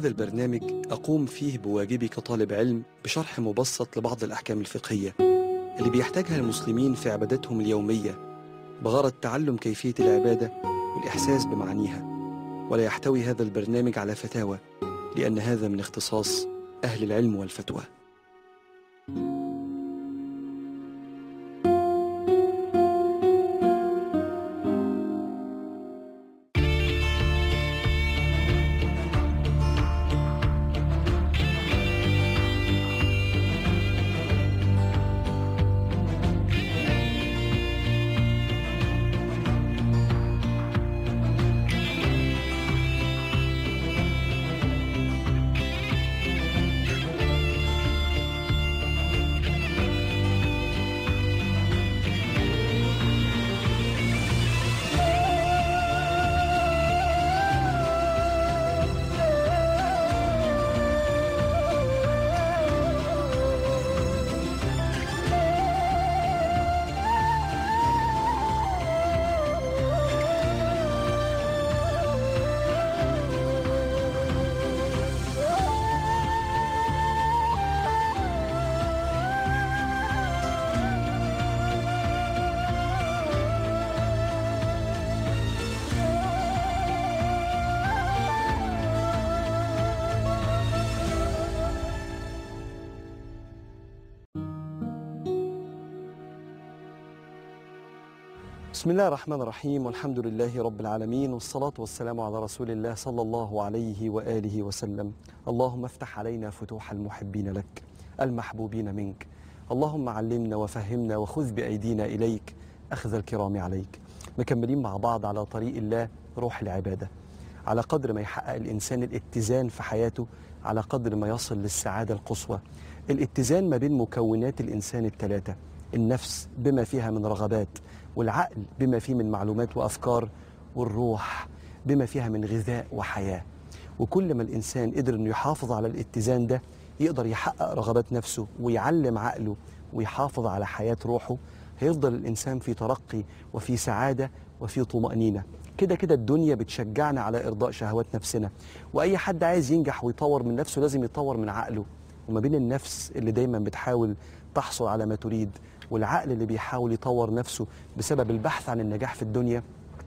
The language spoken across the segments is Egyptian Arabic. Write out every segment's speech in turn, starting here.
هذا البرنامج أقوم فيه بواجبي كطالب علم بشرح مبسط لبعض الأحكام الفقهية اللي بيحتاجها المسلمين في عباداتهم اليومية بغرض تعلم كيفية العبادة والإحساس بمعانيها ولا يحتوي هذا البرنامج على فتاوى لأن هذا من اختصاص أهل العلم والفتوى بسم الله الرحمن الرحيم والحمد لله رب العالمين والصلاة والسلام على رسول الله صلى الله عليه وآله وسلم اللهم افتح علينا فتوح المحبين لك المحبوبين منك اللهم علمنا وفهمنا وخذ بأيدينا إليك أخذ الكرام عليك مكملين مع بعض على طريق الله روح العبادة على قدر ما يحقق الإنسان الاتزان في حياته على قدر ما يصل للسعادة القصوى الاتزان ما بين مكونات الإنسان الثلاثة النفس بما فيها من رغبات والعقل بما فيه من معلومات وافكار والروح بما فيها من غذاء وحياه وكل ما الانسان قدر انه يحافظ على الاتزان ده يقدر يحقق رغبات نفسه ويعلم عقله ويحافظ على حياه روحه هيفضل الانسان في ترقي وفي سعاده وفي طمانينه كده كده الدنيا بتشجعنا على ارضاء شهوات نفسنا واي حد عايز ينجح ويطور من نفسه لازم يطور من عقله وما بين النفس اللي دايما بتحاول تحصل على ما تريد والعقل اللي بيحاول يطور نفسه بسبب البحث عن النجاح في الدنيا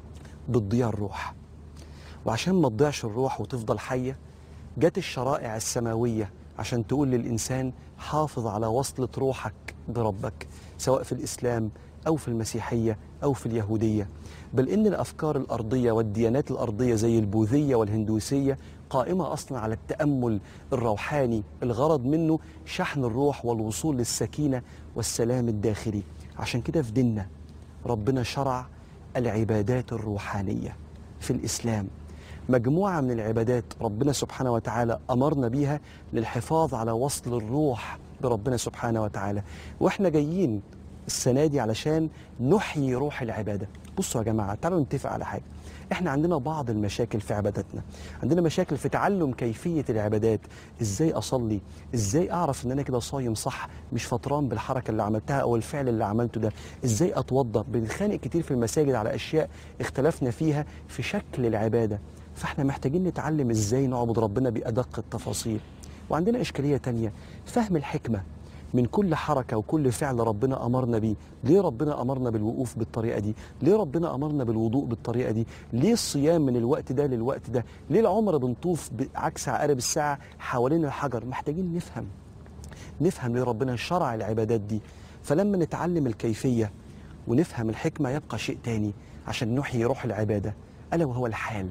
بتضيع الروح وعشان ما تضيعش الروح وتفضل حية جت الشرائع السماوية عشان تقول للإنسان حافظ على وصلة روحك بربك سواء في الإسلام أو في المسيحية أو في اليهودية بل إن الأفكار الأرضية والديانات الأرضية زي البوذية والهندوسية قائمة أصلا على التأمل الروحاني الغرض منه شحن الروح والوصول للسكينة والسلام الداخلي عشان كده في ديننا ربنا شرع العبادات الروحانية في الإسلام مجموعة من العبادات ربنا سبحانه وتعالى أمرنا بيها للحفاظ على وصل الروح بربنا سبحانه وتعالى وإحنا جايين السنة دي علشان نحيي روح العبادة بصوا يا جماعة تعالوا نتفق على حاجة احنا عندنا بعض المشاكل في عباداتنا عندنا مشاكل في تعلم كيفية العبادات ازاي اصلي ازاي اعرف ان انا كده صايم صح مش فطران بالحركة اللي عملتها او الفعل اللي عملته ده ازاي اتوضى بنتخانق كتير في المساجد على اشياء اختلفنا فيها في شكل العبادة فاحنا محتاجين نتعلم ازاي نعبد ربنا بأدق التفاصيل وعندنا اشكالية تانية فهم الحكمة من كل حركة وكل فعل ربنا أمرنا بيه ليه ربنا أمرنا بالوقوف بالطريقة دي ليه ربنا أمرنا بالوضوء بالطريقة دي ليه الصيام من الوقت ده للوقت ده ليه العمر بنطوف بعكس عقارب الساعة حوالين الحجر محتاجين نفهم نفهم ليه ربنا شرع العبادات دي فلما نتعلم الكيفية ونفهم الحكمة يبقى شيء تاني عشان نحيي روح العبادة ألا وهو الحال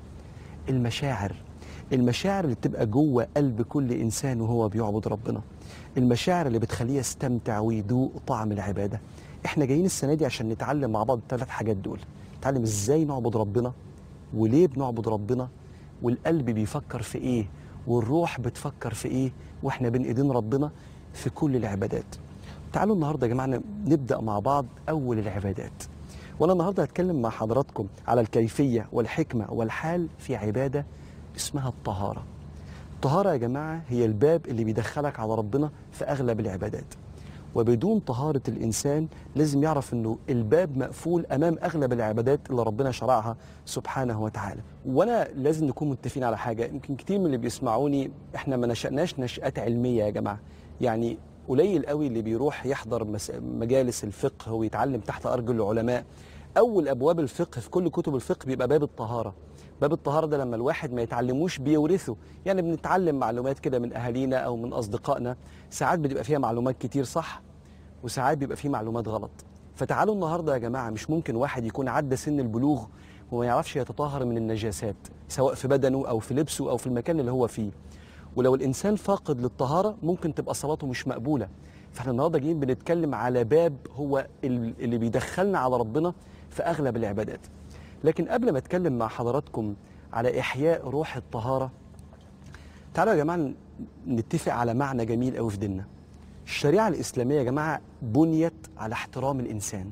المشاعر المشاعر اللي بتبقى جوه قلب كل إنسان وهو بيعبد ربنا المشاعر اللي بتخليه يستمتع ويدوق طعم العبادة احنا جايين السنة دي عشان نتعلم مع بعض الثلاث حاجات دول نتعلم ازاي نعبد ربنا وليه بنعبد ربنا والقلب بيفكر في ايه والروح بتفكر في ايه واحنا بين ايدين ربنا في كل العبادات تعالوا النهارده يا جماعه نبدا مع بعض اول العبادات وانا النهارده هتكلم مع حضراتكم على الكيفيه والحكمه والحال في عباده اسمها الطهاره الطهاره يا جماعه هي الباب اللي بيدخلك على ربنا في اغلب العبادات وبدون طهارة الإنسان لازم يعرف أنه الباب مقفول أمام أغلب العبادات اللي ربنا شرعها سبحانه وتعالى وأنا لازم نكون متفقين على حاجة يمكن كتير من اللي بيسمعوني إحنا ما نشأناش نشأات علمية يا جماعة يعني قليل قوي اللي بيروح يحضر مس- مجالس الفقه ويتعلم تحت أرجل العلماء أول أبواب الفقه في كل كتب الفقه بيبقى باب الطهارة باب الطهارة ده لما الواحد ما يتعلموش بيورثه يعني بنتعلم معلومات كده من أهالينا أو من أصدقائنا ساعات بتبقى فيها معلومات كتير صح وساعات بيبقى فيه معلومات غلط فتعالوا النهارده يا جماعه مش ممكن واحد يكون عدى سن البلوغ وما يعرفش يتطهر من النجاسات سواء في بدنه او في لبسه او في المكان اللي هو فيه ولو الانسان فاقد للطهاره ممكن تبقى صلاته مش مقبوله فاحنا النهارده جايين بنتكلم على باب هو ال- اللي بيدخلنا على ربنا في اغلب العبادات لكن قبل ما اتكلم مع حضراتكم على احياء روح الطهاره تعالوا يا جماعه نتفق على معنى جميل قوي في ديننا الشريعة الإسلامية يا جماعة بنيت على احترام الإنسان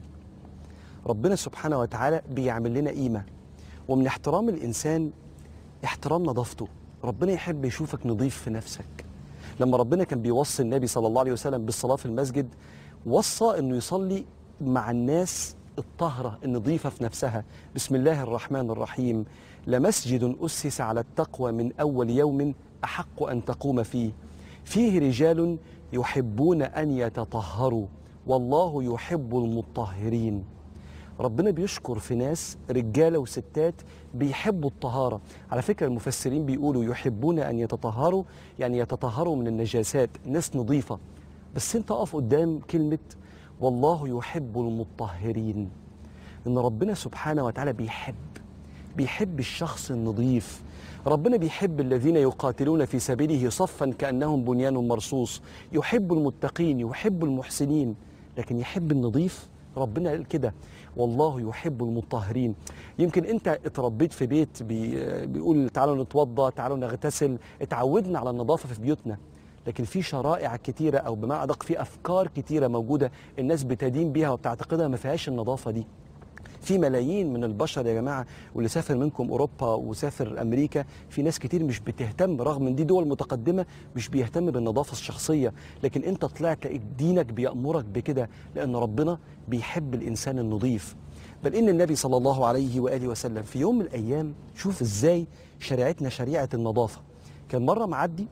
ربنا سبحانه وتعالى بيعمل لنا قيمة ومن احترام الإنسان احترام نظافته ربنا يحب يشوفك نظيف في نفسك لما ربنا كان بيوصي النبي صلى الله عليه وسلم بالصلاة في المسجد وصى أنه يصلي مع الناس الطهرة النظيفة في نفسها بسم الله الرحمن الرحيم لمسجد أسس على التقوى من أول يوم أحق أن تقوم فيه فيه رجال يحبون أن يتطهروا والله يحب المطهرين ربنا بيشكر في ناس رجاله وستات بيحبوا الطهاره على فكره المفسرين بيقولوا يحبون ان يتطهروا يعني يتطهروا من النجاسات ناس نظيفه بس انت اقف قدام كلمه والله يحب المطهرين ان ربنا سبحانه وتعالى بيحب بيحب الشخص النظيف ربنا بيحب الذين يقاتلون في سبيله صفا كانهم بنيان مرصوص يحب المتقين يحب المحسنين لكن يحب النظيف ربنا قال كده والله يحب المطهرين يمكن انت اتربيت في بيت بي بيقول تعالوا نتوضا تعالوا نغتسل اتعودنا على النظافه في بيوتنا لكن في شرائع كتيره او بمعنى ادق في افكار كتيره موجوده الناس بتدين بيها وبتعتقدها ما فيهاش النظافه دي في ملايين من البشر يا جماعه واللي سافر منكم اوروبا وسافر امريكا في ناس كتير مش بتهتم رغم ان دي دول متقدمه مش بيهتم بالنظافه الشخصيه لكن انت طلعت لقيت دينك بيامرك بكده لان ربنا بيحب الانسان النظيف بل ان النبي صلى الله عليه واله وسلم في يوم من الايام شوف ازاي شريعتنا شريعه النظافه كان مره معدي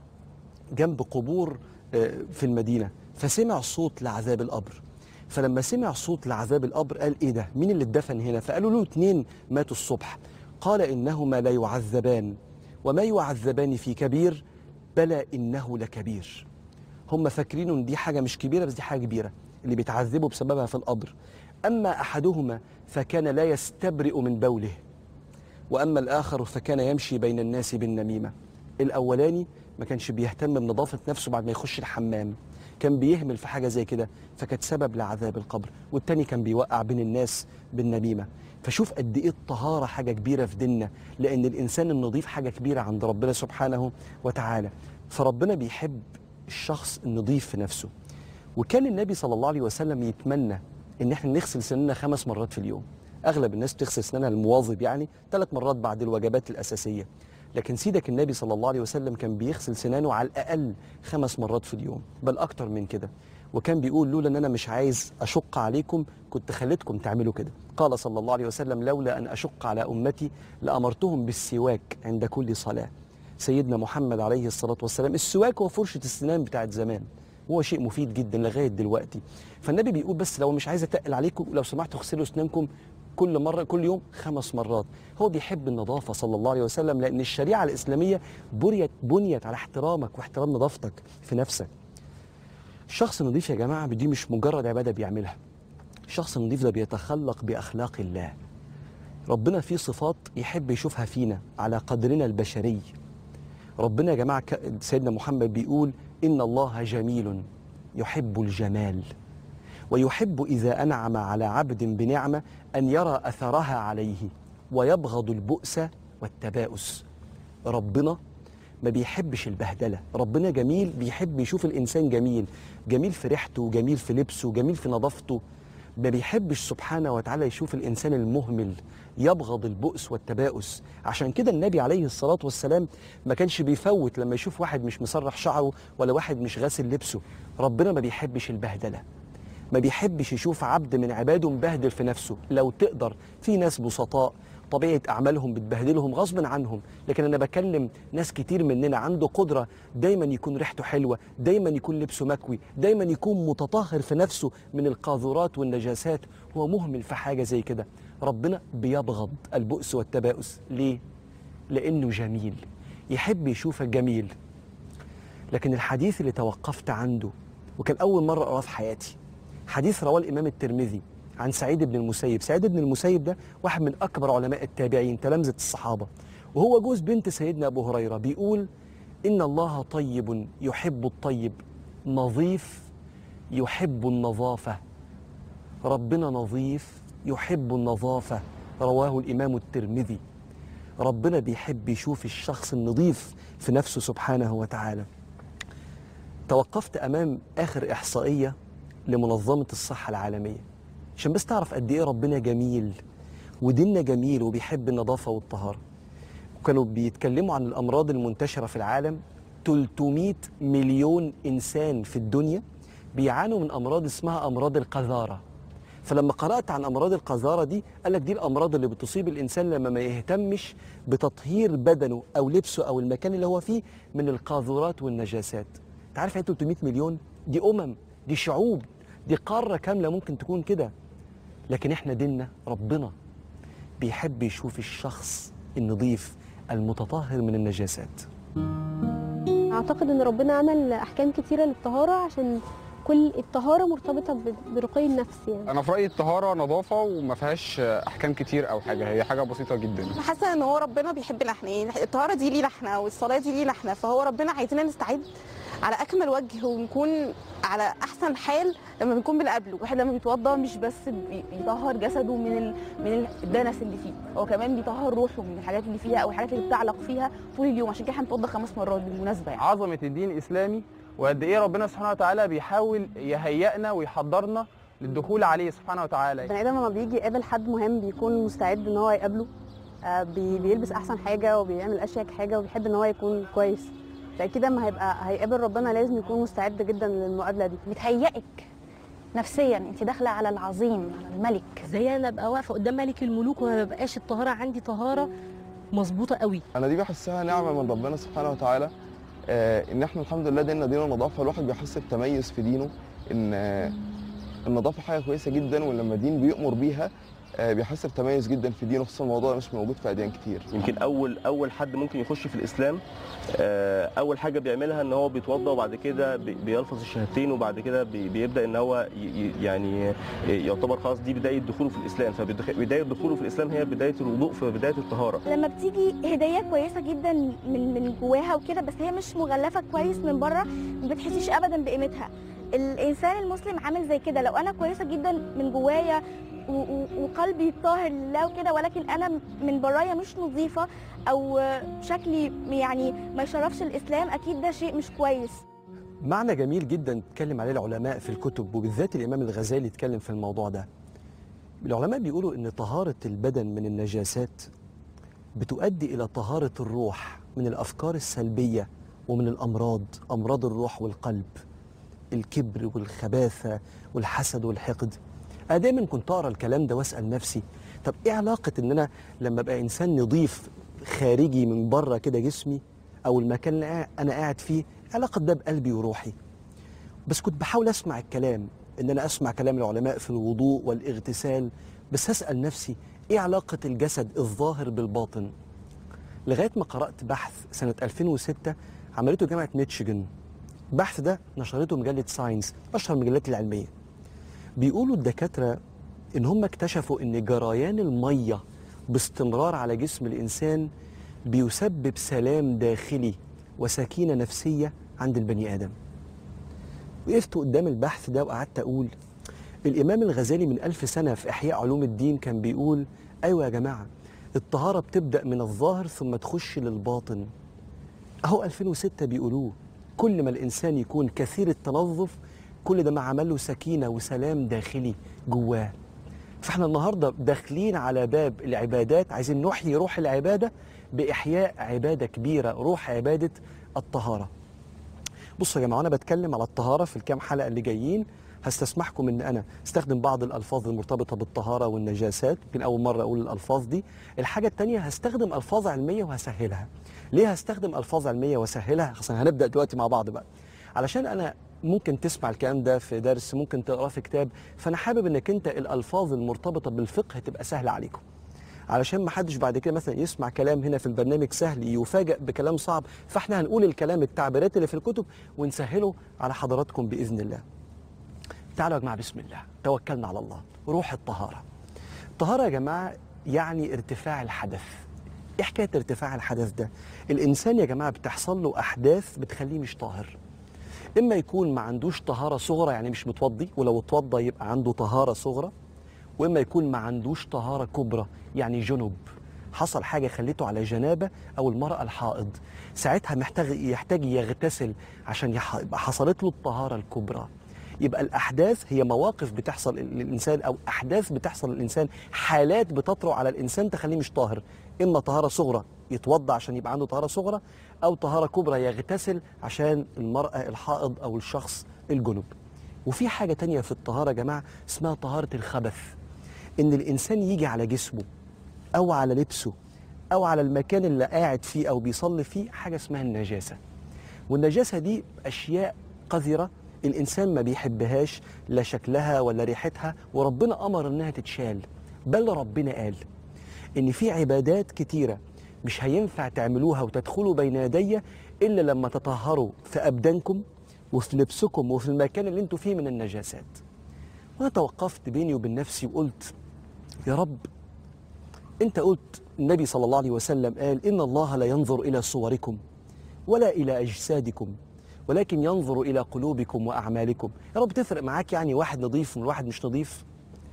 جنب قبور آه، في المدينه فسمع صوت لعذاب القبر فلما سمع صوت لعذاب القبر قال ايه ده مين اللي اتدفن هنا فقالوا له اتنين ماتوا الصبح قال انهما لا يعذبان وما يعذبان في كبير بلى انه لكبير هم فاكرين ان دي حاجه مش كبيره بس دي حاجه كبيره اللي بيتعذبوا بسببها في القبر اما احدهما فكان لا يستبرئ من بوله واما الاخر فكان يمشي بين الناس بالنميمه الاولاني ما كانش بيهتم بنظافه نفسه بعد ما يخش الحمام كان بيهمل في حاجه زي كده فكانت سبب لعذاب القبر والتاني كان بيوقع بين الناس بالنميمه فشوف قد ايه الطهاره حاجه كبيره في ديننا لان الانسان النظيف حاجه كبيره عند ربنا سبحانه وتعالى فربنا بيحب الشخص النظيف في نفسه وكان النبي صلى الله عليه وسلم يتمنى ان احنا نغسل سننا خمس مرات في اليوم اغلب الناس بتغسل سنانها المواظب يعني ثلاث مرات بعد الوجبات الاساسيه لكن سيدك النبي صلى الله عليه وسلم كان بيغسل سنانه على الاقل خمس مرات في اليوم بل اكتر من كده وكان بيقول لولا ان انا مش عايز اشق عليكم كنت خليتكم تعملوا كده قال صلى الله عليه وسلم لولا ان اشق على امتي لامرتهم بالسواك عند كل صلاه سيدنا محمد عليه الصلاه والسلام السواك هو فرشه السنان بتاعت زمان هو شيء مفيد جدا لغايه دلوقتي فالنبي بيقول بس لو مش عايز اتقل عليكم لو سمحتوا اغسلوا اسنانكم كل مره كل يوم خمس مرات هو بيحب النظافه صلى الله عليه وسلم لان الشريعه الاسلاميه بنيت بنيت على احترامك واحترام نظافتك في نفسك الشخص النظيف يا جماعه دي مش مجرد عباده بيعملها الشخص النظيف ده بيتخلق باخلاق الله ربنا فيه صفات يحب يشوفها فينا على قدرنا البشري ربنا يا جماعه ك- سيدنا محمد بيقول ان الله جميل يحب الجمال ويحب اذا انعم على عبد بنعمه ان يرى اثرها عليه ويبغض البؤس والتباؤس ربنا ما بيحبش البهدله ربنا جميل بيحب يشوف الانسان جميل جميل في ريحته جميل في لبسه جميل في نظافته ما بيحبش سبحانه وتعالى يشوف الانسان المهمل يبغض البؤس والتباؤس عشان كده النبي عليه الصلاه والسلام ما كانش بيفوت لما يشوف واحد مش مسرح شعره ولا واحد مش غاسل لبسه ربنا ما بيحبش البهدله ما بيحبش يشوف عبد من عباده مبهدل في نفسه لو تقدر في ناس بسطاء طبيعة أعمالهم بتبهدلهم غصب عنهم لكن أنا بكلم ناس كتير مننا عنده قدرة دايما يكون ريحته حلوة دايما يكون لبسه مكوي دايما يكون متطهر في نفسه من القاذورات والنجاسات هو مهمل في حاجة زي كده ربنا بيبغض البؤس والتباؤس ليه؟ لأنه جميل يحب يشوفك جميل لكن الحديث اللي توقفت عنده وكان أول مرة أقراه في حياتي حديث رواه الإمام الترمذي عن سعيد بن المسيب سعيد بن المسيب ده واحد من أكبر علماء التابعين تلامذة الصحابة وهو جوز بنت سيدنا أبو هريرة بيقول إن الله طيب يحب الطيب نظيف يحب النظافة ربنا نظيف يحب النظافة رواه الإمام الترمذي ربنا بيحب يشوف الشخص النظيف في نفسه سبحانه وتعالى توقفت أمام آخر إحصائية لمنظمة الصحة العالمية عشان بس تعرف قد إيه ربنا جميل وديننا جميل وبيحب النظافة والطهارة وكانوا بيتكلموا عن الأمراض المنتشرة في العالم 300 مليون إنسان في الدنيا بيعانوا من أمراض اسمها أمراض القذارة فلما قرأت عن أمراض القذارة دي قال لك دي الأمراض اللي بتصيب الإنسان لما ما يهتمش بتطهير بدنه أو لبسه أو المكان اللي هو فيه من القاذورات والنجاسات أنت عارف يعني 300 مليون دي أمم دي شعوب دي قارة كاملة ممكن تكون كده لكن احنا ديننا ربنا بيحب يشوف الشخص النظيف المتطهر من النجاسات اعتقد ان ربنا عمل احكام كتيره للطهاره عشان كل الطهاره مرتبطه ب- برقي النفس يعني انا في رايي الطهاره نظافه وما فيهاش احكام كتير او حاجه هي حاجه بسيطه جدا انا حاسه ان هو ربنا بيحب لحن يعني الطهاره دي ليه لحنه والصلاه دي ليه لحنه فهو ربنا عايزيننا نستعد على اكمل وجه ونكون على احسن حال لما بنكون بنقابله الواحد لما بيتوضى مش بس بي- بيطهر جسده من ال... من الدنس اللي فيه هو كمان بيطهر روحه من الحاجات اللي فيها او الحاجات اللي بتعلق فيها طول اليوم عشان كده احنا بنتوضى خمس مرات بالمناسبه يعني عظمه الدين الاسلامي وقد ايه ربنا سبحانه وتعالى بيحاول يهيئنا ويحضرنا للدخول عليه سبحانه وتعالى البني ادم لما بيجي يقابل حد مهم بيكون مستعد ان هو يقابله آه، بي- بيلبس احسن حاجه وبيعمل اشيك حاجه وبيحب ان هو يكون كويس فاكيد لما هيبقى هيقابل ربنا لازم يكون مستعد جدا للمقابله دي بتهيئك نفسيا انت داخله على العظيم على الملك زي انا ابقى واقفه قدام ملك الملوك وما بقاش الطهاره عندي طهاره مظبوطه قوي انا دي بحسها نعمه من ربنا سبحانه وتعالى آه، ان احنا الحمد لله ديننا دين النظافه الواحد بيحس بتميز في دينه ان آه، النظافه حاجه كويسه جدا ولما الدين بيأمر بيها آه، بيحس بتميز جدا في دينه خصوصا الموضوع ده مش موجود في اديان كتير يمكن اول اول حد ممكن يخش في الاسلام آه، اول حاجه بيعملها ان هو بيتوضا وبعد كده بي- بيلفظ الشهادتين وبعد كده بي- بيبدا ان هو ي- ي- يعني يعتبر خلاص دي بدايه دخوله في الاسلام فبدايه دخوله في الاسلام هي بدايه الوضوء في بدايه الطهاره لما بتيجي هديه كويسه جدا من من جواها وكده بس هي مش مغلفه كويس من بره ما بتحسيش ابدا بقيمتها الانسان المسلم عامل زي كده لو انا كويسه جدا من جوايا و- و- وقلبي طاهر لله وكده ولكن انا من برايا مش نظيفه او شكلي يعني ما يشرفش الاسلام اكيد ده شيء مش كويس معنى جميل جدا اتكلم عليه العلماء في الكتب وبالذات الإمام الغزالي اتكلم في الموضوع ده العلماء بيقولوا إن طهارة البدن من النجاسات بتؤدي إلى طهارة الروح من الأفكار السلبية ومن الأمراض أمراض الروح والقلب الكبر والخباثة والحسد والحقد أنا دايما كنت أقرأ الكلام ده وأسأل نفسي طب إيه علاقة إن أنا لما أبقى إنسان نظيف خارجي من بره كده جسمي أو المكان اللي قاعد- أنا قاعد فيه علاقة ده بقلبي وروحي بس كنت بحاول أسمع الكلام إن أنا أسمع كلام العلماء في الوضوء والاغتسال بس أسأل نفسي إيه علاقة الجسد الظاهر بالباطن لغاية ما قرأت بحث سنة 2006 عملته جامعة ميتشيجن البحث ده نشرته مجلة ساينس أشهر المجلات العلمية بيقولوا الدكاترة إن هم اكتشفوا إن جريان المية باستمرار على جسم الإنسان بيسبب سلام داخلي وسكينة نفسية عند البني آدم وقفت قدام البحث ده وقعدت أقول الإمام الغزالي من ألف سنة في إحياء علوم الدين كان بيقول أيوة يا جماعة الطهارة بتبدأ من الظاهر ثم تخش للباطن أهو 2006 بيقولوه كل ما الإنسان يكون كثير التنظف كل ده ما عمله سكينة وسلام داخلي جواه فاحنا النهارده داخلين على باب العبادات عايزين نحيي روح العباده باحياء عباده كبيره روح عباده الطهاره. بصوا يا جماعه انا بتكلم على الطهاره في الكام حلقه اللي جايين هستسمحكم ان انا استخدم بعض الالفاظ المرتبطه بالطهاره والنجاسات يمكن اول مره اقول الالفاظ دي الحاجه الثانيه هستخدم الفاظ علميه وهسهلها ليه هستخدم الفاظ علميه واسهلها عشان هنبدا دلوقتي مع بعض بقى علشان انا ممكن تسمع الكلام ده في درس ممكن تقراه في كتاب فانا حابب انك انت الالفاظ المرتبطه بالفقه تبقى سهله عليكم علشان ما حدش بعد كده مثلا يسمع كلام هنا في البرنامج سهل يفاجئ بكلام صعب فاحنا هنقول الكلام التعبيرات اللي في الكتب ونسهله على حضراتكم باذن الله تعالوا يا جماعه بسم الله توكلنا على الله روح الطهاره الطهاره يا جماعه يعني ارتفاع الحدث ايه حكايه ارتفاع الحدث ده الانسان يا جماعه بتحصل له احداث بتخليه مش طاهر اما يكون ما عندوش طهاره صغرى يعني مش متوضي ولو اتوضى يبقى عنده طهاره صغرى واما يكون ما عندوش طهاره كبرى يعني جنب حصل حاجه خليته على جنابه او المراه الحائض ساعتها محتاج يحتاج يغتسل عشان يح- يبقى حصلت له الطهاره الكبرى يبقى الاحداث هي مواقف بتحصل للانسان او احداث بتحصل للانسان حالات بتطرق على الانسان تخليه مش طاهر اما طهاره صغرى يتوضا عشان يبقى عنده طهاره صغرى او طهاره كبرى يغتسل عشان المراه الحائض او الشخص الجنب وفي حاجه تانية في الطهاره يا جماعه اسمها طهاره الخبث ان الانسان يجي على جسمه او على لبسه او على المكان اللي قاعد فيه او بيصلي فيه حاجه اسمها النجاسه والنجاسه دي اشياء قذره الانسان ما بيحبهاش لا شكلها ولا ريحتها وربنا امر انها تتشال بل ربنا قال ان في عبادات كتيره مش هينفع تعملوها وتدخلوا بين يدي الا لما تطهروا في ابدانكم وفي لبسكم وفي المكان اللي انتوا فيه من النجاسات وانا توقفت بيني وبين نفسي وقلت يا رب انت قلت النبي صلى الله عليه وسلم قال ان الله لا ينظر الى صوركم ولا الى اجسادكم ولكن ينظر الى قلوبكم واعمالكم يا رب تفرق معاك يعني واحد نظيف من واحد مش نظيف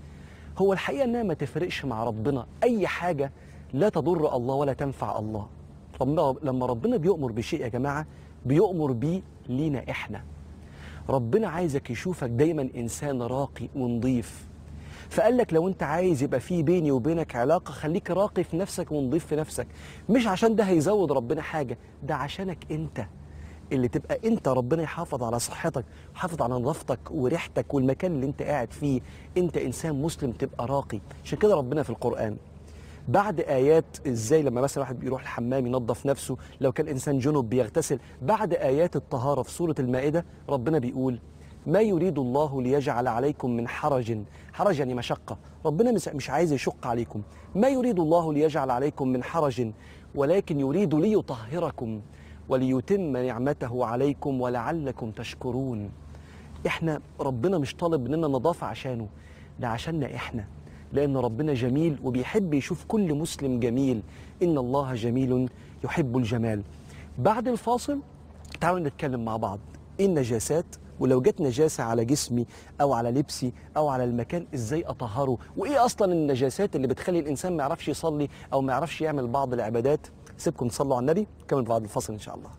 هو الحقيقه انها ما تفرقش مع ربنا اي حاجه لا تضر الله ولا تنفع الله ربنا لما ربنا بيؤمر بشيء يا جماعه بيؤمر بيه لينا احنا ربنا عايزك يشوفك دايما انسان راقي ونظيف فقال لك لو انت عايز يبقى في بيني وبينك علاقه خليك راقي في نفسك ونظيف في نفسك مش عشان ده هيزود ربنا حاجه ده عشانك انت اللي تبقى انت ربنا يحافظ على صحتك يحافظ على نظافتك وريحتك والمكان اللي انت قاعد فيه انت انسان مسلم تبقى راقي عشان كده ربنا في القران بعد ايات ازاي لما مثلا واحد بيروح الحمام ينظف نفسه لو كان انسان جنب بيغتسل بعد ايات الطهاره في سوره المائده ربنا بيقول ما يريد الله ليجعل عليكم من حرج حرج يعني مشقه ربنا مش- مش عايز يشق عليكم ما يريد الله ليجعل عليكم من حرج ولكن يريد ليطهركم وليتم نعمته عليكم ولعلكم تشكرون احنا ربنا مش طالب مننا نظافه عشانه ده عشاننا احنا لان ربنا جميل وبيحب يشوف كل مسلم جميل ان الله جميل يحب الجمال بعد الفاصل تعالوا نتكلم مع بعض ايه النجاسات ولو جت نجاسه على جسمي او على لبسي او على المكان ازاي اطهره وايه اصلا النجاسات اللي بتخلي الانسان ما يعرفش يصلي او ما يعرفش يعمل بعض العبادات سيبكم تصلوا على النبي كمل بعد الفاصل ان شاء الله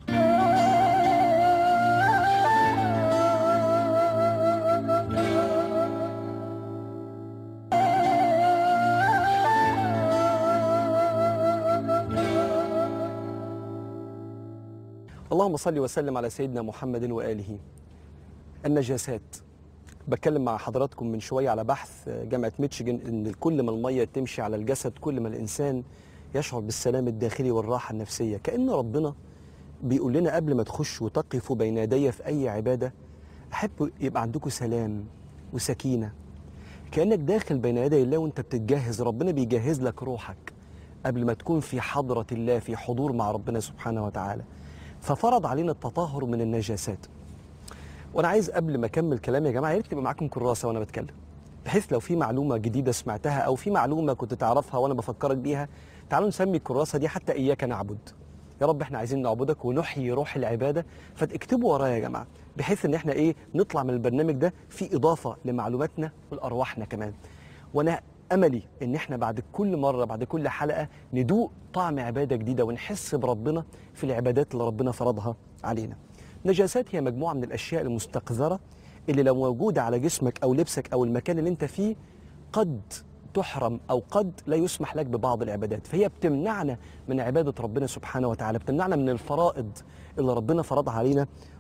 اللهم صل وسلم على سيدنا محمد واله النجاسات بتكلم مع حضراتكم من شويه على بحث جامعه ميتشيجن ان كل ما الميه تمشي على الجسد كل ما الانسان يشعر بالسلام الداخلي والراحه النفسيه كان ربنا بيقول لنا قبل ما تخشوا وتقفوا بين يدي في اي عباده احب يبقى عندكم سلام وسكينه كانك داخل بين يدي الله وانت بتتجهز ربنا بيجهز لك روحك قبل ما تكون في حضره الله في حضور مع ربنا سبحانه وتعالى ففرض علينا التطهر من النجاسات وانا عايز قبل ما اكمل كلامي يا جماعه يا ريت تبقى معاكم كراسه وانا بتكلم بحيث لو في معلومه جديده سمعتها او في معلومه كنت تعرفها وانا بفكرك بيها تعالوا نسمي الكراسه دي حتى اياك نعبد يا رب احنا عايزين نعبدك ونحيي روح العباده فتكتبوا ورايا يا جماعه بحيث ان احنا ايه نطلع من البرنامج ده في اضافه لمعلوماتنا ولارواحنا كمان وانا املي ان احنا بعد كل مره بعد كل حلقه ندوق طعم عباده جديده ونحس بربنا في العبادات اللي ربنا فرضها علينا نجاسات هي مجموعه من الاشياء المستقذره اللي لو موجوده على جسمك او لبسك او المكان اللي انت فيه قد تحرم او قد لا يسمح لك ببعض العبادات فهي بتمنعنا من عباده ربنا سبحانه وتعالى بتمنعنا من الفرائض اللي ربنا فرضها علينا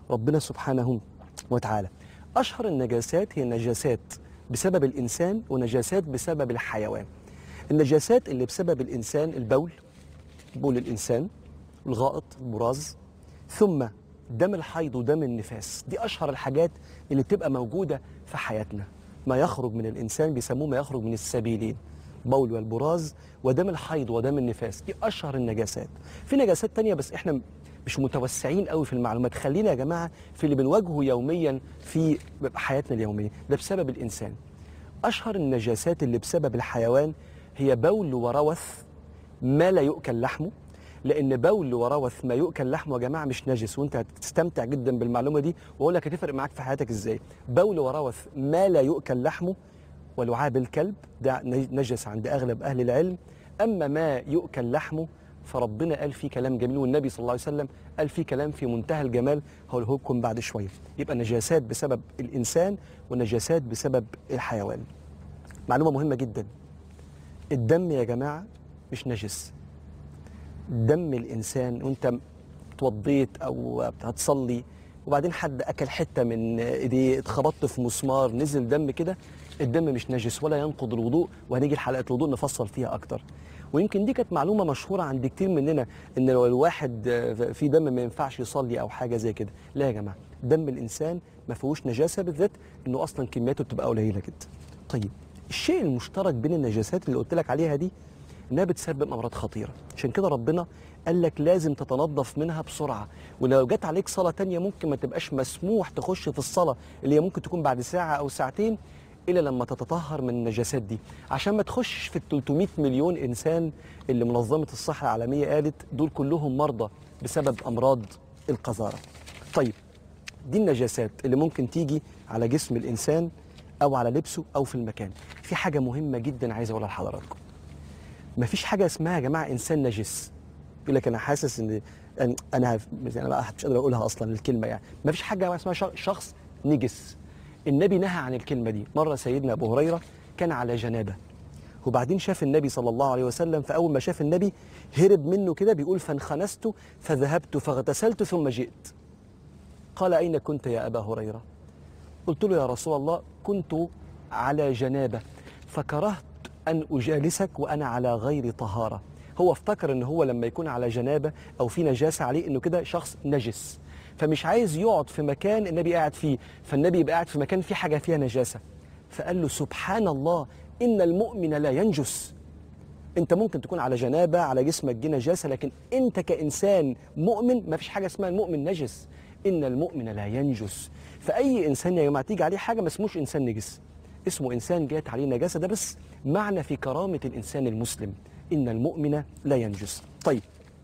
ربنا سبحانه وتعالى اشهر النجاسات هي النجاسات بسبب الانسان ونجاسات بسبب الحيوان النجاسات اللي بسبب الانسان البول بول الانسان الغائط البراز ثم دم الحيض ودم النفاس دي اشهر الحاجات اللي بتبقى موجوده في حياتنا ما يخرج من الانسان بيسموه ما يخرج من السبيلين بول والبراز ودم الحيض ودم النفاس دي اشهر النجاسات في نجاسات تانية بس احنا مش متوسعين قوي في المعلومات خلينا يا جماعه في اللي بنواجهه يوميا في حياتنا اليوميه ده بسبب الانسان اشهر النجاسات اللي بسبب الحيوان هي بول وروث ما لا يؤكل لحمه لان بول وروث ما يؤكل لحمه يا جماعه مش نجس وانت هتستمتع جدا بالمعلومه دي واقول لك هتفرق معاك في حياتك ازاي بول وروث ما لا يؤكل لحمه ولعاب الكلب ده نجس عند اغلب اهل العلم اما ما يؤكل لحمه فربنا قال فيه كلام جميل والنبي صلى الله عليه وسلم قال فيه كلام في منتهى الجمال هقوله لكم بعد شويه يبقى نجاسات بسبب الانسان ونجاسات بسبب الحيوان معلومه مهمه جدا الدم يا جماعه مش نجس دم الانسان وانت اتوضيت او هتصلي وبعدين حد اكل حته من ايديه اتخبطت في مسمار نزل دم كده الدم مش نجس ولا ينقض الوضوء وهنيجي لحلقه الوضوء نفصل فيها اكتر ويمكن دي كانت معلومه مشهوره عند كتير مننا ان لو الواحد في دم ما ينفعش يصلي او حاجه زي كده لا يا جماعه دم الانسان ما فيهوش نجاسه بالذات انه اصلا كمياته بتبقى قليله جدا طيب الشيء المشترك بين النجاسات اللي قلت لك عليها دي انها بتسبب امراض خطيره عشان كده ربنا قال لك لازم تتنظف منها بسرعه ولو جت عليك صلاه تانية ممكن ما تبقاش مسموح تخش في الصلاه اللي هي ممكن تكون بعد ساعه او ساعتين الا لما تتطهر من النجاسات دي عشان ما تخشش في ال 300 مليون انسان اللي منظمه الصحه العالميه قالت دول كلهم مرضى بسبب امراض القذاره. طيب دي النجاسات اللي ممكن تيجي على جسم الانسان او على لبسه او في المكان. في حاجه مهمه جدا عايز اقولها لحضراتكم. مفيش حاجه اسمها يا جماعه انسان نجس. يقول لك انا حاسس ان انا انا انا بقى مش قادر اقولها اصلا الكلمه يعني مفيش حاجه اسمها شخص نجس النبي نهى عن الكلمه دي مره سيدنا ابو هريره كان على جنابه وبعدين شاف النبي صلى الله عليه وسلم فاول ما شاف النبي هرب منه كده بيقول فانخنست فذهبت فاغتسلت ثم جئت قال اين كنت يا ابا هريره قلت له يا رسول الله كنت على جنابه فكرهت ان اجالسك وانا على غير طهاره هو افتكر ان هو لما يكون على جنابه او في نجاسه عليه انه كده شخص نجس فمش عايز يقعد في مكان النبي قاعد فيه فالنبي يبقى قاعد في مكان فيه حاجه فيها نجاسه فقال له سبحان الله ان المؤمن لا ينجس انت ممكن تكون على جنابه على جسمك دي نجاسه لكن انت كانسان مؤمن ما فيش حاجه اسمها المؤمن نجس ان المؤمن لا ينجس فاي انسان يا جماعه تيجي عليه حاجه ما اسموش انسان نجس اسمه انسان جات عليه نجاسه ده بس معنى في كرامه الانسان المسلم ان المؤمن لا ينجس طيب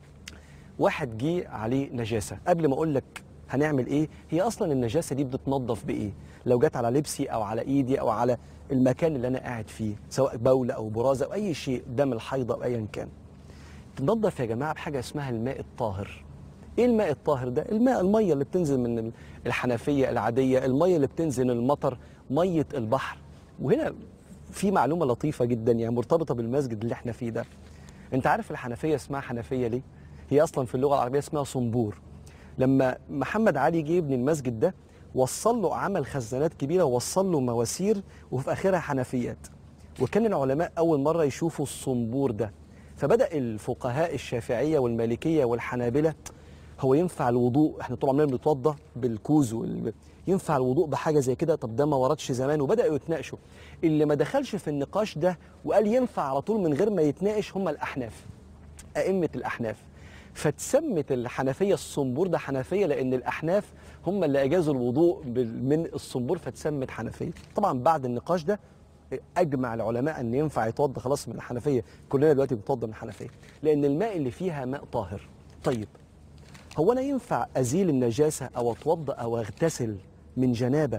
واحد جه عليه نجاسه قبل ما اقول لك هنعمل ايه هي اصلا النجاسه دي بتتنظف بايه لو جت على لبسي او على ايدي او على المكان اللي انا قاعد فيه سواء بول او براز او اي شيء دم الحيض او ايا كان تنظف يا جماعه بحاجه اسمها الماء الطاهر ايه الماء الطاهر ده الماء الميه اللي بتنزل من الحنفيه العاديه الميه اللي بتنزل المطر ميه البحر وهنا في معلومه لطيفه جدا يعني مرتبطه بالمسجد اللي احنا فيه ده انت عارف الحنفيه اسمها حنفيه ليه هي اصلا في اللغه العربيه اسمها صنبور لما محمد علي جه يبني المسجد ده وصل له عمل خزانات كبيره ووصل له مواسير وفي اخرها حنفيات وكان العلماء اول مره يشوفوا الصنبور ده فبدا الفقهاء الشافعيه والمالكيه والحنابله هو ينفع الوضوء احنا طول عمرنا بنتوضى بالكوز وال... ينفع الوضوء بحاجه زي كده طب ده ما وردش زمان وبداوا يتناقشوا اللي ما دخلش في النقاش ده وقال ينفع على طول من غير ما يتناقش هم الاحناف ائمه الاحناف فتسمت الحنفيه الصنبور ده حنفيه لان الاحناف هم اللي اجازوا الوضوء بال- من الصنبور فتسمت حنفيه طبعا بعد النقاش ده اجمع العلماء ان ينفع يتوضا خلاص من الحنفيه كلنا دلوقتي بنتوضا من الحنفيه لان الماء اللي فيها ماء طاهر طيب هو انا ينفع ازيل النجاسه او اتوضا او اغتسل من جنابه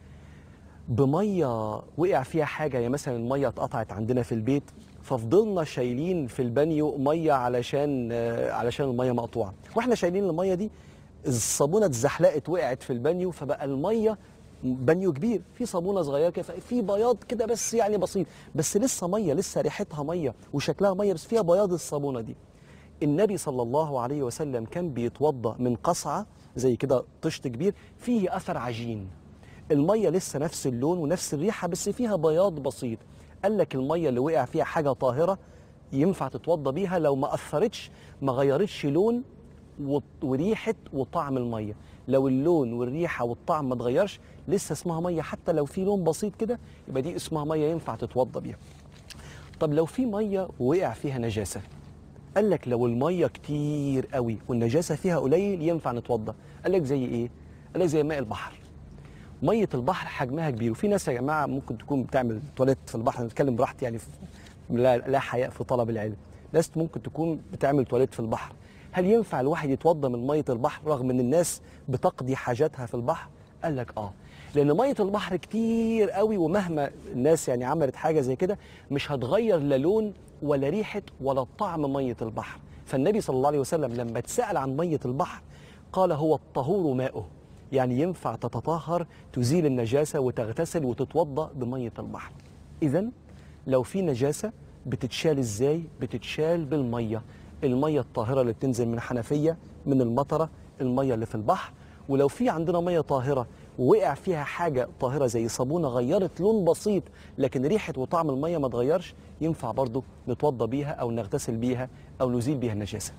بميه وقع فيها حاجه يعني مثلا الميه اتقطعت عندنا في البيت ففضلنا شايلين في البانيو ميه علشان آه، علشان الميه مقطوعه واحنا شايلين الميه دي الصابونه اتزحلقت وقعت في البانيو فبقى الميه بانيو كبير في صابونه صغيره كده في بياض كده بس يعني بسيط بس لسه ميه لسه ريحتها ميه وشكلها ميه بس فيها بياض الصابونه دي النبي صلى الله عليه وسلم كان بيتوضا من قصعه زي كده طشت كبير فيه اثر عجين الميه لسه نفس اللون ونفس الريحه بس فيها بياض بسيط قال لك الميه اللي وقع فيها حاجه طاهره ينفع تتوضى بيها لو ما اثرتش ما غيرتش لون و- وريحه وطعم الميه لو اللون والريحه والطعم ما اتغيرش لسه اسمها ميه حتى لو في لون بسيط كده يبقى دي اسمها ميه ينفع تتوضى بيها طب لو في ميه وقع فيها نجاسه قال لك لو الميه كتير قوي والنجاسه فيها قليل ينفع نتوضى قال لك زي ايه قال لك زي ماء البحر ميه البحر حجمها كبير وفي ناس يا جماعه ممكن تكون بتعمل تواليت في البحر نتكلم براحتي يعني في لا, لا حياء في طلب العلم ناس ممكن تكون بتعمل تواليت في البحر هل ينفع الواحد يتوضى من ميه البحر رغم ان الناس بتقضي حاجاتها في البحر قال لك اه لان ميه البحر كتير قوي ومهما الناس يعني عملت حاجه زي كده مش هتغير لا لون ولا ريحه ولا طعم ميه البحر فالنبي صلى الله عليه وسلم لما اتسال عن ميه البحر قال هو الطهور ماؤه يعني ينفع تتطهر تزيل النجاسه وتغتسل وتتوضا بميه البحر اذا لو في نجاسه بتتشال ازاي بتتشال بالميه الميه الطاهره اللي بتنزل من حنفيه من المطره الميه اللي في البحر ولو في عندنا ميه طاهره ووقع فيها حاجه طاهره زي صابونه غيرت لون بسيط لكن ريحه وطعم الميه ما اتغيرش ينفع برضو نتوضى بيها او نغتسل بيها او نزيل بيها النجاسه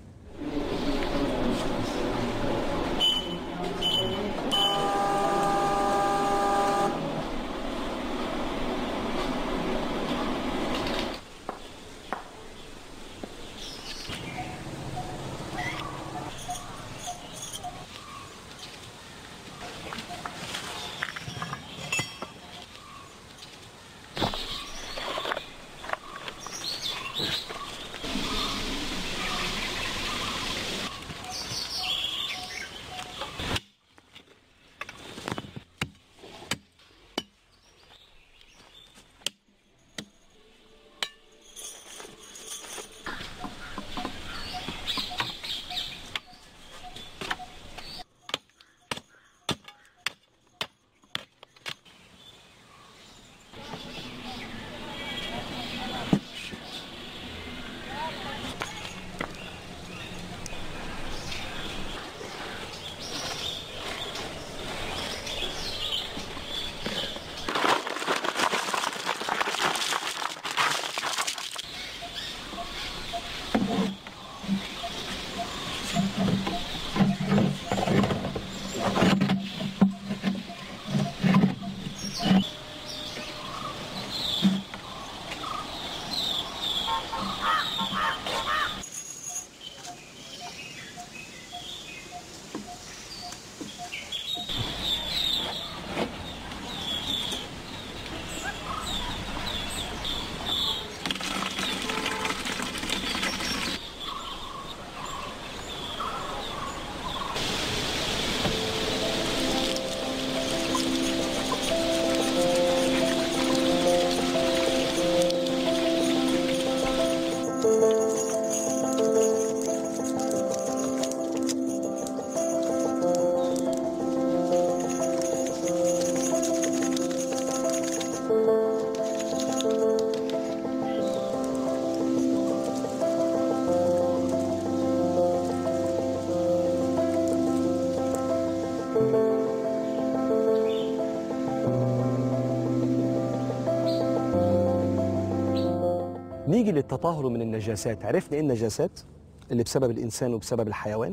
نيجي للتطهر من النجاسات عرفنا ايه النجاسات اللي بسبب الانسان وبسبب الحيوان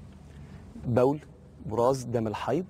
بول براز دم الحيض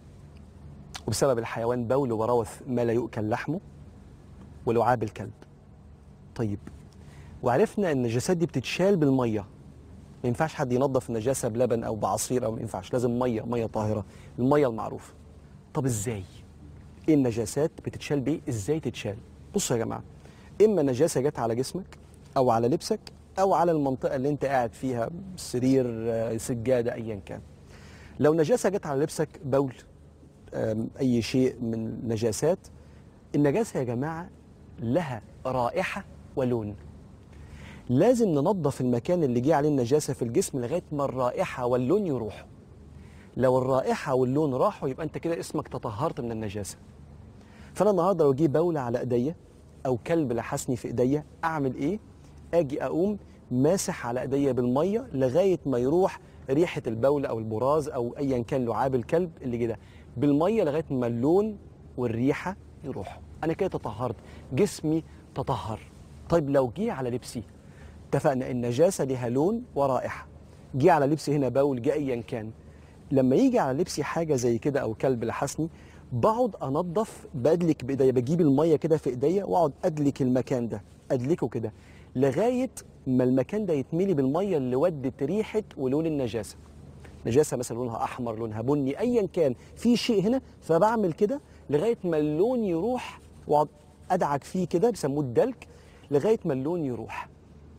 وبسبب الحيوان بول وروث ما لا يؤكل لحمه ولعاب الكلب طيب وعرفنا ان النجاسات دي بتتشال بالميه ما ينفعش حد ينظف النجاسه بلبن او بعصير او ما ينفعش لازم ميه ميه طاهره الميه المعروفه طب ازاي ايه النجاسات بتتشال بايه ازاي تتشال بصوا يا جماعه اما نجاسه جت على جسمك او على لبسك او على المنطقه اللي انت قاعد فيها سرير آه، سجاده ايا كان لو نجاسه جت على لبسك بول آم، اي شيء من نجاسات النجاسه يا جماعه لها رائحه ولون لازم ننظف المكان اللي جه عليه النجاسه في الجسم لغايه ما الرائحه واللون يروحوا لو الرائحه واللون راحوا يبقى انت كده اسمك تطهرت من النجاسه فانا النهارده لو جه بوله على ايديا او كلب لحسني في ايديا اعمل ايه اجي اقوم ماسح على ايديا بالميه لغايه ما يروح ريحه البول او البراز او ايا كان لعاب الكلب اللي جه ده بالميه لغايه ما اللون والريحه يروحوا انا كده تطهرت جسمي تطهر طيب لو جه على لبسي اتفقنا النجاسه لها لون ورائحه جه على لبسي هنا بول جه ايا كان لما يجي على لبسي حاجه زي كده او كلب لحسني بقعد انضف بدلك بايديا بجيب الميه كده في ايديا واقعد ادلك المكان ده ادلكه كده لغايه ما المكان ده يتملي بالميه اللي ودت ريحه ولون النجاسه نجاسه مثلا لونها احمر لونها بني ايا كان في شيء هنا فبعمل كده لغايه ما اللون يروح واقعد ادعك فيه كده بيسموه الدلك لغايه ما اللون يروح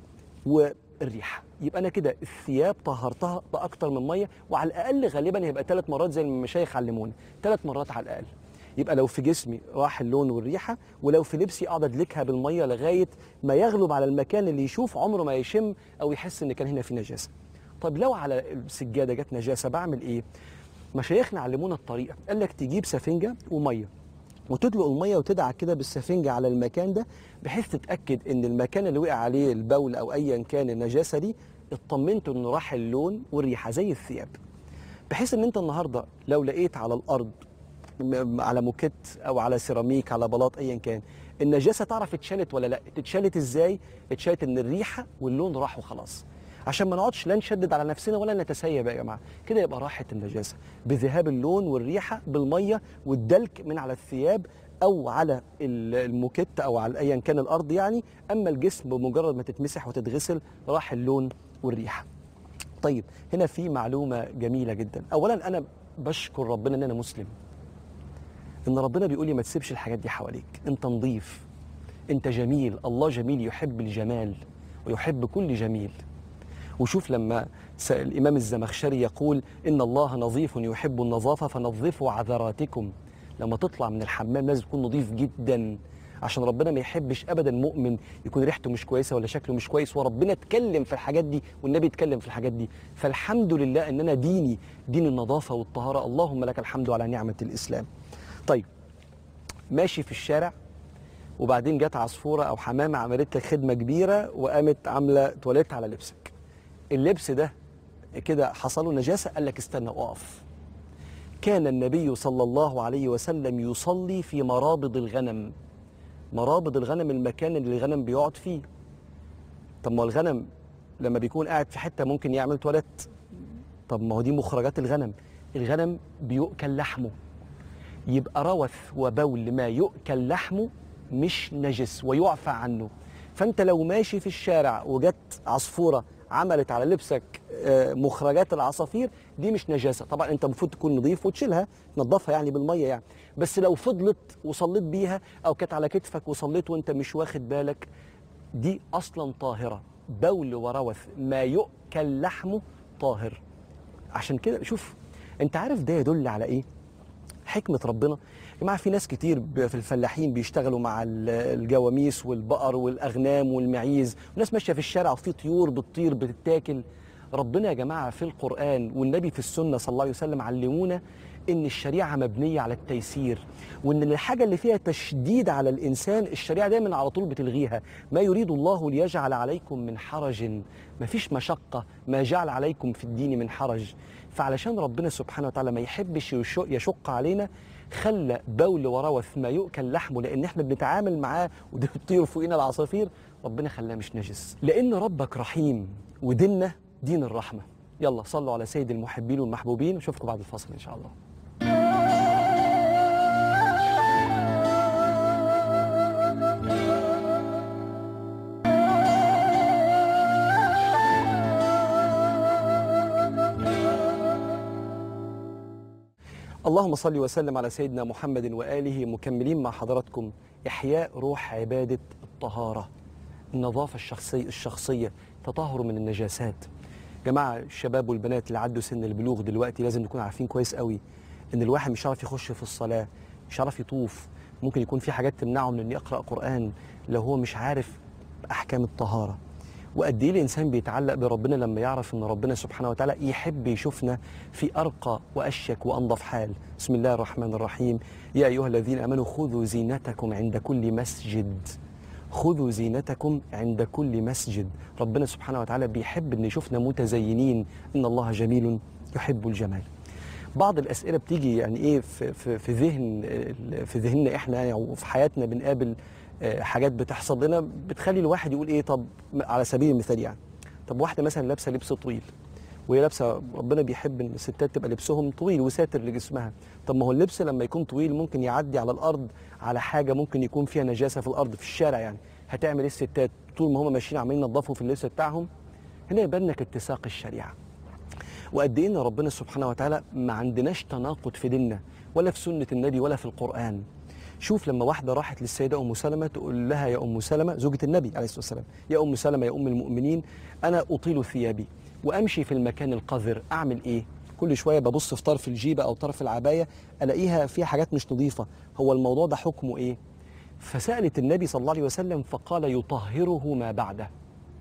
والريحه يبقى انا كده الثياب طهرتها باكتر من ميه وعلى الاقل غالبا هيبقى ثلاث مرات زي ما المشايخ علمونا ثلاث مرات على الاقل يبقى لو في جسمي راح اللون والريحه ولو في لبسي اقعد ادلكها بالميه لغايه ما يغلب على المكان اللي يشوف عمره ما يشم او يحس ان كان هنا في نجاسه طب لو على السجاده جت نجاسه بعمل ايه مشايخنا علمونا الطريقه قال لك تجيب سفنجه وميه وتدلق الميه وتدعك كده بالسفنجه على المكان ده بحيث تتاكد ان المكان اللي وقع عليه البول او ايا كان النجاسه دي اطمنت انه راح اللون والريحه زي الثياب بحيث ان انت النهارده لو لقيت على الارض م- على موكيت او على سيراميك على بلاط ايا كان النجاسه تعرف اتشالت ولا لا اتشالت ازاي اتشالت ان الريحه واللون راحوا خلاص عشان ما نقعدش لا نشدد على نفسنا ولا نتسيب يا جماعه كده يبقى راحت النجاسه بذهاب اللون والريحه بالميه والدلك من على الثياب او على ال- الموكيت او على ايا كان الارض يعني اما الجسم بمجرد ما تتمسح وتتغسل راح اللون والريحه طيب هنا في معلومه جميله جدا اولا انا بشكر ربنا ان انا مسلم ان ربنا بيقول لي ما تسيبش الحاجات دي حواليك انت نظيف انت جميل الله جميل يحب الجمال ويحب كل جميل وشوف لما س- الامام الزمخشري يقول ان الله نظيف يحب النظافه فنظفوا عذراتكم لما تطلع من الحمام لازم تكون نظيف جدا عشان ربنا ما يحبش ابدا مؤمن يكون ريحته مش كويسه ولا شكله مش كويس وربنا اتكلم في الحاجات دي والنبي اتكلم في الحاجات دي فالحمد لله ان انا ديني دين النظافه والطهاره اللهم لك الحمد على نعمه الاسلام طيب ماشي في الشارع وبعدين جت عصفوره او حمامه عملت لك خدمه كبيره وقامت عامله تواليت على لبسك اللبس ده كده حصل له نجاسه قال لك استنى اقف كان النبي صلى الله عليه وسلم يصلي في مرابض الغنم مرابض الغنم المكان اللي الغنم بيقعد فيه طب ما هو الغنم لما بيكون قاعد في حته ممكن يعمل تواليت طب ما هو دي مخرجات الغنم الغنم بيؤكل لحمه يبقى روث وبول ما يؤكل لحمه مش نجس ويعفى عنه فانت لو ماشي في الشارع وجت عصفوره عملت على لبسك آه، مخرجات العصافير دي مش نجاسه طبعا انت المفروض تكون نظيف وتشيلها تنظفها يعني بالميه يعني بس لو فضلت وصليت بيها او كانت على كتفك وصليت وانت مش واخد بالك دي اصلا طاهره بول وروث ما يؤكل لحمه طاهر عشان كده شوف انت عارف ده يدل على ايه حكمة ربنا يا جماعة في ناس كتير ب- في الفلاحين بيشتغلوا مع ال- الجواميس والبقر والأغنام والمعيز وناس ماشية في الشارع وفي طيور بتطير بتتاكل ربنا يا جماعة في القرآن والنبي في السنة صلى الله عليه وسلم علمونا إن الشريعة مبنية على التيسير وإن الحاجة اللي فيها تشديد على الإنسان الشريعة دايما على طول بتلغيها ما يريد الله ليجعل عليكم من حرج ما فيش مشقة ما جعل عليكم في الدين من حرج فعلشان ربنا سبحانه وتعالى ما يحبش يش- يشق علينا خلى بول وروث ما يؤكل لحمه لان احنا بنتعامل معاه ودي بتطير فوقنا العصافير ربنا خلاه مش نجس لان ربك رحيم وديننا دين الرحمه يلا صلوا على سيد المحبين والمحبوبين اشوفكم بعد الفاصل ان شاء الله اللهم صل وسلم على سيدنا محمد واله مكملين مع حضراتكم احياء روح عباده الطهاره النظافه الشخصيه الشخصيه تطهر من النجاسات جماعه الشباب والبنات اللي عدوا سن البلوغ دلوقتي لازم نكون عارفين كويس قوي ان الواحد مش عارف يخش في الصلاه مش عارف يطوف ممكن يكون في حاجات تمنعه من انه يقرا قران لو هو مش عارف احكام الطهاره وقد ايه الانسان بيتعلق بربنا لما يعرف ان ربنا سبحانه وتعالى يحب يشوفنا في ارقى واشيك وانظف حال بسم الله الرحمن الرحيم يا ايها الذين امنوا خذوا زينتكم عند كل مسجد خذوا زينتكم عند كل مسجد ربنا سبحانه وتعالى بيحب ان يشوفنا متزينين ان الله جميل يحب الجمال بعض الاسئله بتيجي يعني ايه في في, في ذهن في ذهننا احنا يعني او في حياتنا بنقابل آه، حاجات بتحصل لنا بتخلي الواحد يقول ايه طب على سبيل المثال يعني طب واحده مثلا لابسه لبس طويل وهي لابسه ربنا بيحب ان الستات تبقى لبسهم طويل وساتر لجسمها طب ما هو اللبس لما يكون طويل ممكن يعدي على الارض على حاجه ممكن يكون فيها نجاسه في الارض في الشارع يعني هتعمل ايه الستات طول ما هم ماشيين عمالين ينظفوا في اللبس بتاعهم هنا يبان لك اتساق الشريعه وقد ايه ان ربنا سبحانه وتعالى ما عندناش تناقض في ديننا ولا في سنه النبي ولا في القران شوف لما واحده راحت للسيده ام سلمه تقول لها يا ام سلمه زوجة النبي عليه الصلاه والسلام يا ام سلمه يا ام المؤمنين انا اطيل ثيابي وامشي في المكان القذر اعمل ايه كل شويه ببص في طرف الجيبه او طرف العبايه الاقيها فيها حاجات مش نظيفه هو الموضوع ده حكمه ايه فسالت النبي صلى الله عليه وسلم فقال يطهره ما بعده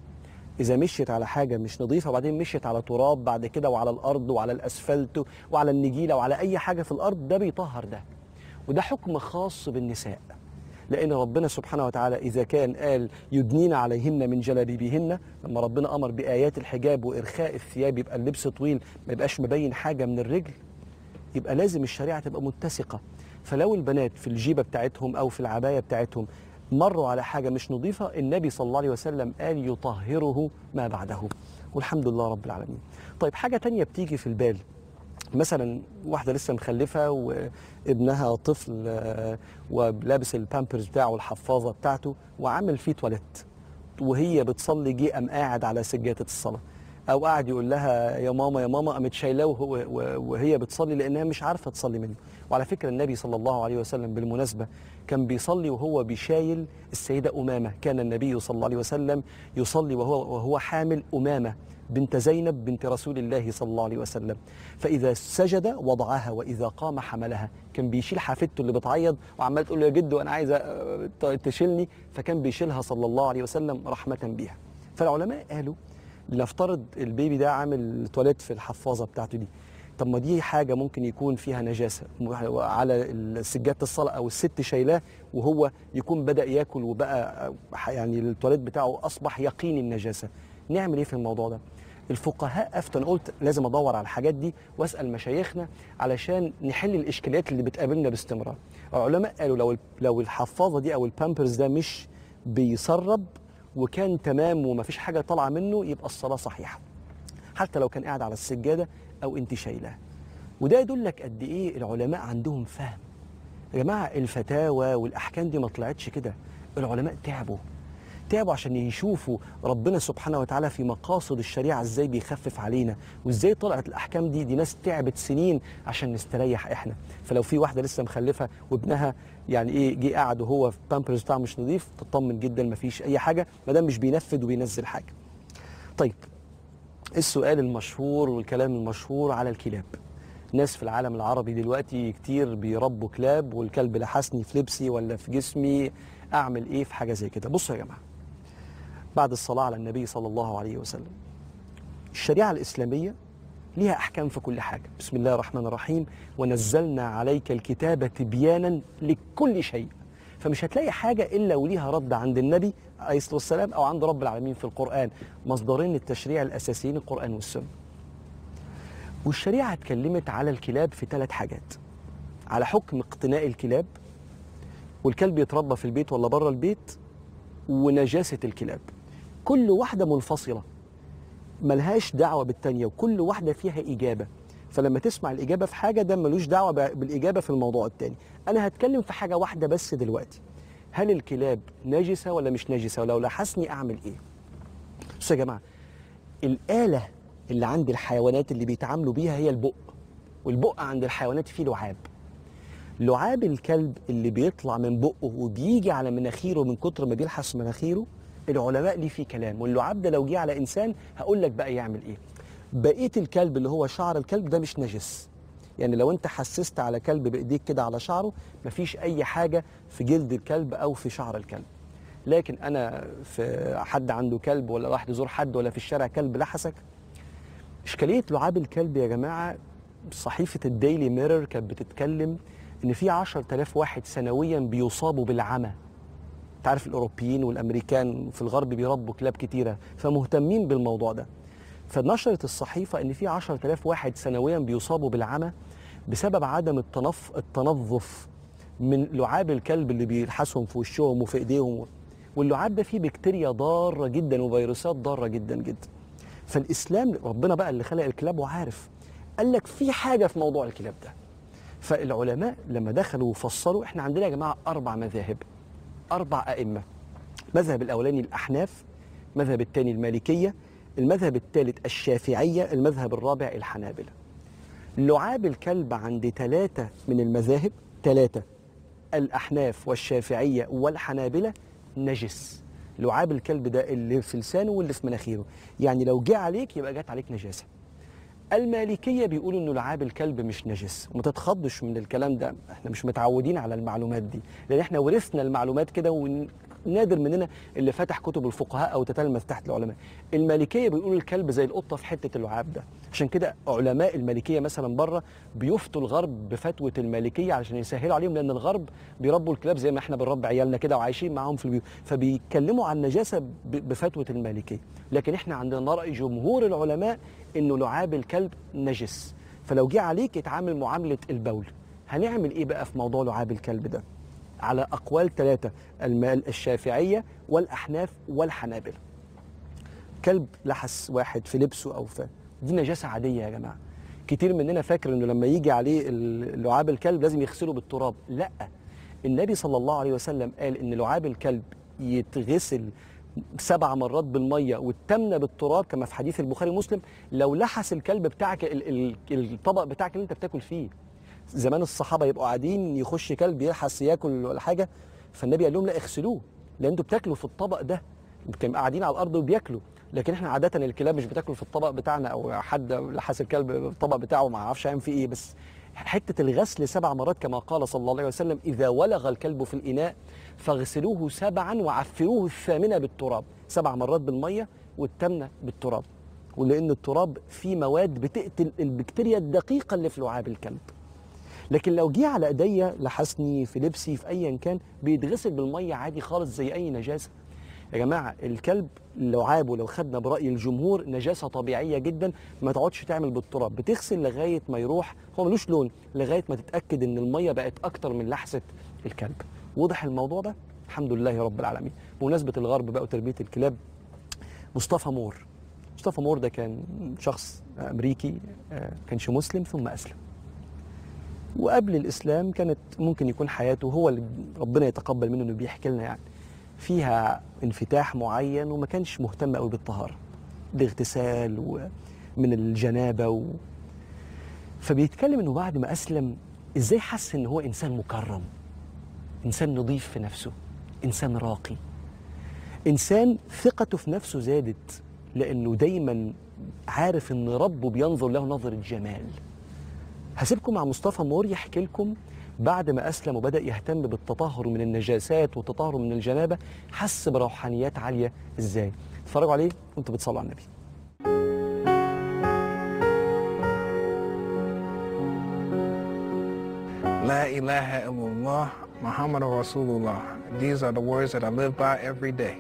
إذا مشيت على حاجة مش نظيفة وبعدين مشيت على تراب بعد كده وعلى الأرض وعلى الأسفلت وعلى النجيلة وعلى أي حاجة في الأرض ده بيطهر ده وده حكم خاص بالنساء لأن ربنا سبحانه وتعالى إذا كان قال يدنين عليهن من جلابيبهن لما ربنا أمر بآيات الحجاب وإرخاء الثياب يبقى اللبس طويل ما يبقاش مبين حاجة من الرجل يبقى لازم الشريعة تبقى متسقة فلو البنات في الجيبة بتاعتهم أو في العباية بتاعتهم مروا على حاجة مش نظيفة النبي صلى الله عليه وسلم قال يطهره ما بعده والحمد لله رب العالمين طيب حاجة تانية بتيجي في البال مثلا واحدة لسه مخلفة وابنها طفل آه، ولابس البامبرز بتاعه والحفاظة بتاعته وعامل فيه تواليت وهي بتصلي جه قام قاعد على سجادة الصلاة أو قاعد يقول لها يا ماما يا ماما قامت شايلاه وهو- وهي بتصلي لأنها مش عارفة تصلي منه وعلى فكرة النبي صلى الله عليه وسلم بالمناسبة كان بيصلي وهو بيشايل السيدة أمامة كان النبي صلى الله عليه وسلم يصلي وهو, وهو حامل أمامة بنت زينب بنت رسول الله صلى الله عليه وسلم فإذا سجد وضعها وإذا قام حملها كان بيشيل حفيدته اللي بتعيط وعمال تقول له يا جدو أنا عايزة آه، ت- تشيلني فكان بيشيلها صلى الله عليه وسلم رحمة بها فالعلماء قالوا لنفترض البيبي ده عامل تواليت في الحفاظة بتاعته دي طب ما دي حاجة ممكن يكون فيها نجاسة على سجادة الصلاة أو الست شايلاه وهو يكون بدأ ياكل وبقى يعني التواليت بتاعه أصبح يقين النجاسة نعمل إيه في الموضوع ده؟ الفقهاء افتوا انا قلت لازم ادور على الحاجات دي واسال مشايخنا علشان نحل الاشكاليات اللي بتقابلنا باستمرار. العلماء قالوا لو لو الحفاظه دي او البامبرز ده مش بيسرب وكان تمام ومفيش حاجه طالعه منه يبقى الصلاه صحيحه. حتى لو كان قاعد على السجاده او انت شايلاه. وده يدلك قد ايه العلماء عندهم فهم. يا جماعه الفتاوى والاحكام دي ما طلعتش كده، العلماء تعبوا. تعبوا عشان يشوفوا ربنا سبحانه وتعالى في مقاصد الشريعه ازاي بيخفف علينا وازاي طلعت الاحكام دي دي ناس تعبت سنين عشان نستريح احنا فلو في واحده لسه مخلفه وابنها يعني ايه جه قاعد وهو في بامبرز بتاعه مش نظيف تطمن جدا مفيش اي حاجه ما دام مش بينفذ وبينزل حاجه طيب السؤال المشهور والكلام المشهور على الكلاب ناس في العالم العربي دلوقتي كتير بيربوا كلاب والكلب لحسني في لبسي ولا في جسمي اعمل ايه في حاجه زي كده بصوا يا جماعه بعد الصلاة على النبي صلى الله عليه وسلم الشريعة الإسلامية ليها أحكام في كل حاجة بسم الله الرحمن الرحيم ونزلنا عليك الكتاب تبيانا لكل شيء فمش هتلاقي حاجة إلا وليها رد عند النبي عليه الصلاة والسلام أو عند رب العالمين في القرآن مصدرين التشريع الأساسيين القرآن والسنة والشريعة اتكلمت على الكلاب في ثلاث حاجات على حكم اقتناء الكلاب والكلب يتربى في البيت ولا بره البيت ونجاسة الكلاب كل واحدة منفصلة ملهاش دعوة بالتانية وكل واحدة فيها إجابة فلما تسمع الإجابة في حاجة ده ملوش دعوة ب- بالإجابة في الموضوع التاني أنا هتكلم في حاجة واحدة بس دلوقتي هل الكلاب نجسة ولا مش نجسة ولو لحسني أعمل إيه بصوا يا جماعة الآلة اللي عند الحيوانات اللي بيتعاملوا بيها هي البق والبق عند الحيوانات فيه لعاب لعاب الكلب اللي بيطلع من بقه وبيجي على مناخيره من كتر ما بيلحس مناخيره العلماء ليه فيه كلام واللعاب ده لو جه على انسان هقول لك بقى يعمل ايه بقيه الكلب اللي هو شعر الكلب ده مش نجس يعني لو انت حسست على كلب بايديك كده على شعره مفيش اي حاجه في جلد الكلب او في شعر الكلب لكن انا في حد عنده كلب ولا واحد يزور حد ولا في الشارع كلب لحسك اشكاليه لعاب الكلب يا جماعه صحيفه الديلي ميرور كانت بتتكلم ان في 10000 واحد سنويا بيصابوا بالعمى انت عارف الاوروبيين والامريكان في الغرب بيربوا كلاب كتيره فمهتمين بالموضوع ده فنشرت الصحيفه ان في 10000 واحد سنويا بيصابوا بالعمى بسبب عدم التنف التنظف من لعاب الكلب اللي بيلحسهم في وشهم وفي ايديهم واللعاب ده فيه بكتيريا ضاره جدا وفيروسات ضاره جدا جدا فالاسلام ربنا بقى اللي خلق الكلاب وعارف قال لك في حاجه في موضوع الكلاب ده فالعلماء لما دخلوا وفصلوا احنا عندنا يا جماعه اربع مذاهب اربع ائمه المذهب الاولاني الاحناف المذهب الثاني المالكيه المذهب الثالث الشافعيه المذهب الرابع الحنابله لعاب الكلب عند ثلاثه من المذاهب ثلاثه الاحناف والشافعيه والحنابله نجس لعاب الكلب ده اللي في لسانه واللي في مناخيره يعني لو جه عليك يبقى جت عليك نجاسه المالكيه بيقولوا انه لعاب الكلب مش نجس وما تتخضش من الكلام ده احنا مش متعودين على المعلومات دي لان احنا ورثنا المعلومات كده ونادر مننا اللي فتح كتب الفقهاء او تتلمذ تحت العلماء المالكيه بيقولوا الكلب زي القطه في حته اللعاب ده عشان كده علماء المالكيه مثلا بره بيفتوا الغرب بفتوى المالكيه علشان يسهلوا عليهم لان الغرب بيربوا الكلاب زي ما احنا بنربي عيالنا كده وعايشين معاهم في البيوت فبيتكلموا عن النجاسه ب- بفتوى المالكيه لكن احنا عندنا راي جمهور العلماء انه لعاب الكلب نجس فلو جه عليك يتعامل معامله البول هنعمل ايه بقى في موضوع لعاب الكلب ده على اقوال ثلاثه المال الشافعيه والاحناف والحنابله كلب لحس واحد في لبسه او في دي نجاسه عاديه يا جماعه كتير مننا فاكر انه لما يجي عليه ال- لعاب الكلب لازم يغسله بالتراب لا النبي صلى الله عليه وسلم قال ان لعاب الكلب يتغسل سبع مرات بالميه والتمنه بالتراب كما في حديث البخاري ومسلم لو لحس الكلب بتاعك ال- ال- الطبق بتاعك اللي انت بتاكل فيه زمان الصحابه يبقوا قاعدين يخش كلب يلحس ياكل ولا حاجه فالنبي قال لهم لا اغسلوه لان انتوا بتاكلوا في الطبق ده كانوا قاعدين على الارض وبياكلوا لكن احنا عاده الكلاب مش بتاكل في الطبق بتاعنا او حد لحس الكلب الطبق بتاعه ما اعرفش هيعمل فيه ايه بس حته الغسل سبع مرات كما قال صلى الله عليه وسلم اذا ولغ الكلب في الاناء فاغسلوه سبعا وعفروه الثامنه بالتراب سبع مرات بالميه والثامنه بالتراب ولان التراب فيه مواد بتقتل البكتيريا الدقيقه اللي في لعاب الكلب لكن لو جه على ايديا لحسني في لبسي في ايا كان بيتغسل بالميه عادي خالص زي اي نجاسه يا جماعه الكلب لعابه لو خدنا براي الجمهور نجاسه طبيعيه جدا ما تقعدش تعمل بالتراب بتغسل لغايه ما يروح هو ملوش لون لغايه ما تتاكد ان الميه بقت اكتر من لحسه الكلب واضح الموضوع ده الحمد لله رب العالمين بمناسبه الغرب بقى وتربيه الكلاب مصطفى مور مصطفى مور ده كان شخص امريكي آه، كانش مسلم ثم اسلم وقبل الاسلام كانت ممكن يكون حياته هو اللي ربنا يتقبل منه انه بيحكي لنا يعني فيها انفتاح معين وما كانش مهتم قوي بالطهاره باغتسال ومن الجنابه و... فبيتكلم انه بعد ما اسلم ازاي حس ان هو انسان مكرم انسان نظيف في نفسه انسان راقي انسان ثقته في نفسه زادت لانه دايما عارف ان ربه بينظر له نظره جمال هسيبكم مع مصطفى مور يحكي لكم بعد ما اسلم وبدا يهتم بالتطهر من النجاسات والتطهر من الجنابه حس بروحانيات عاليه ازاي اتفرجوا عليه وانتوا بتصلوا على النبي La ilaha illallah, Muhammad Rasulullah. These are the words that I live by every day.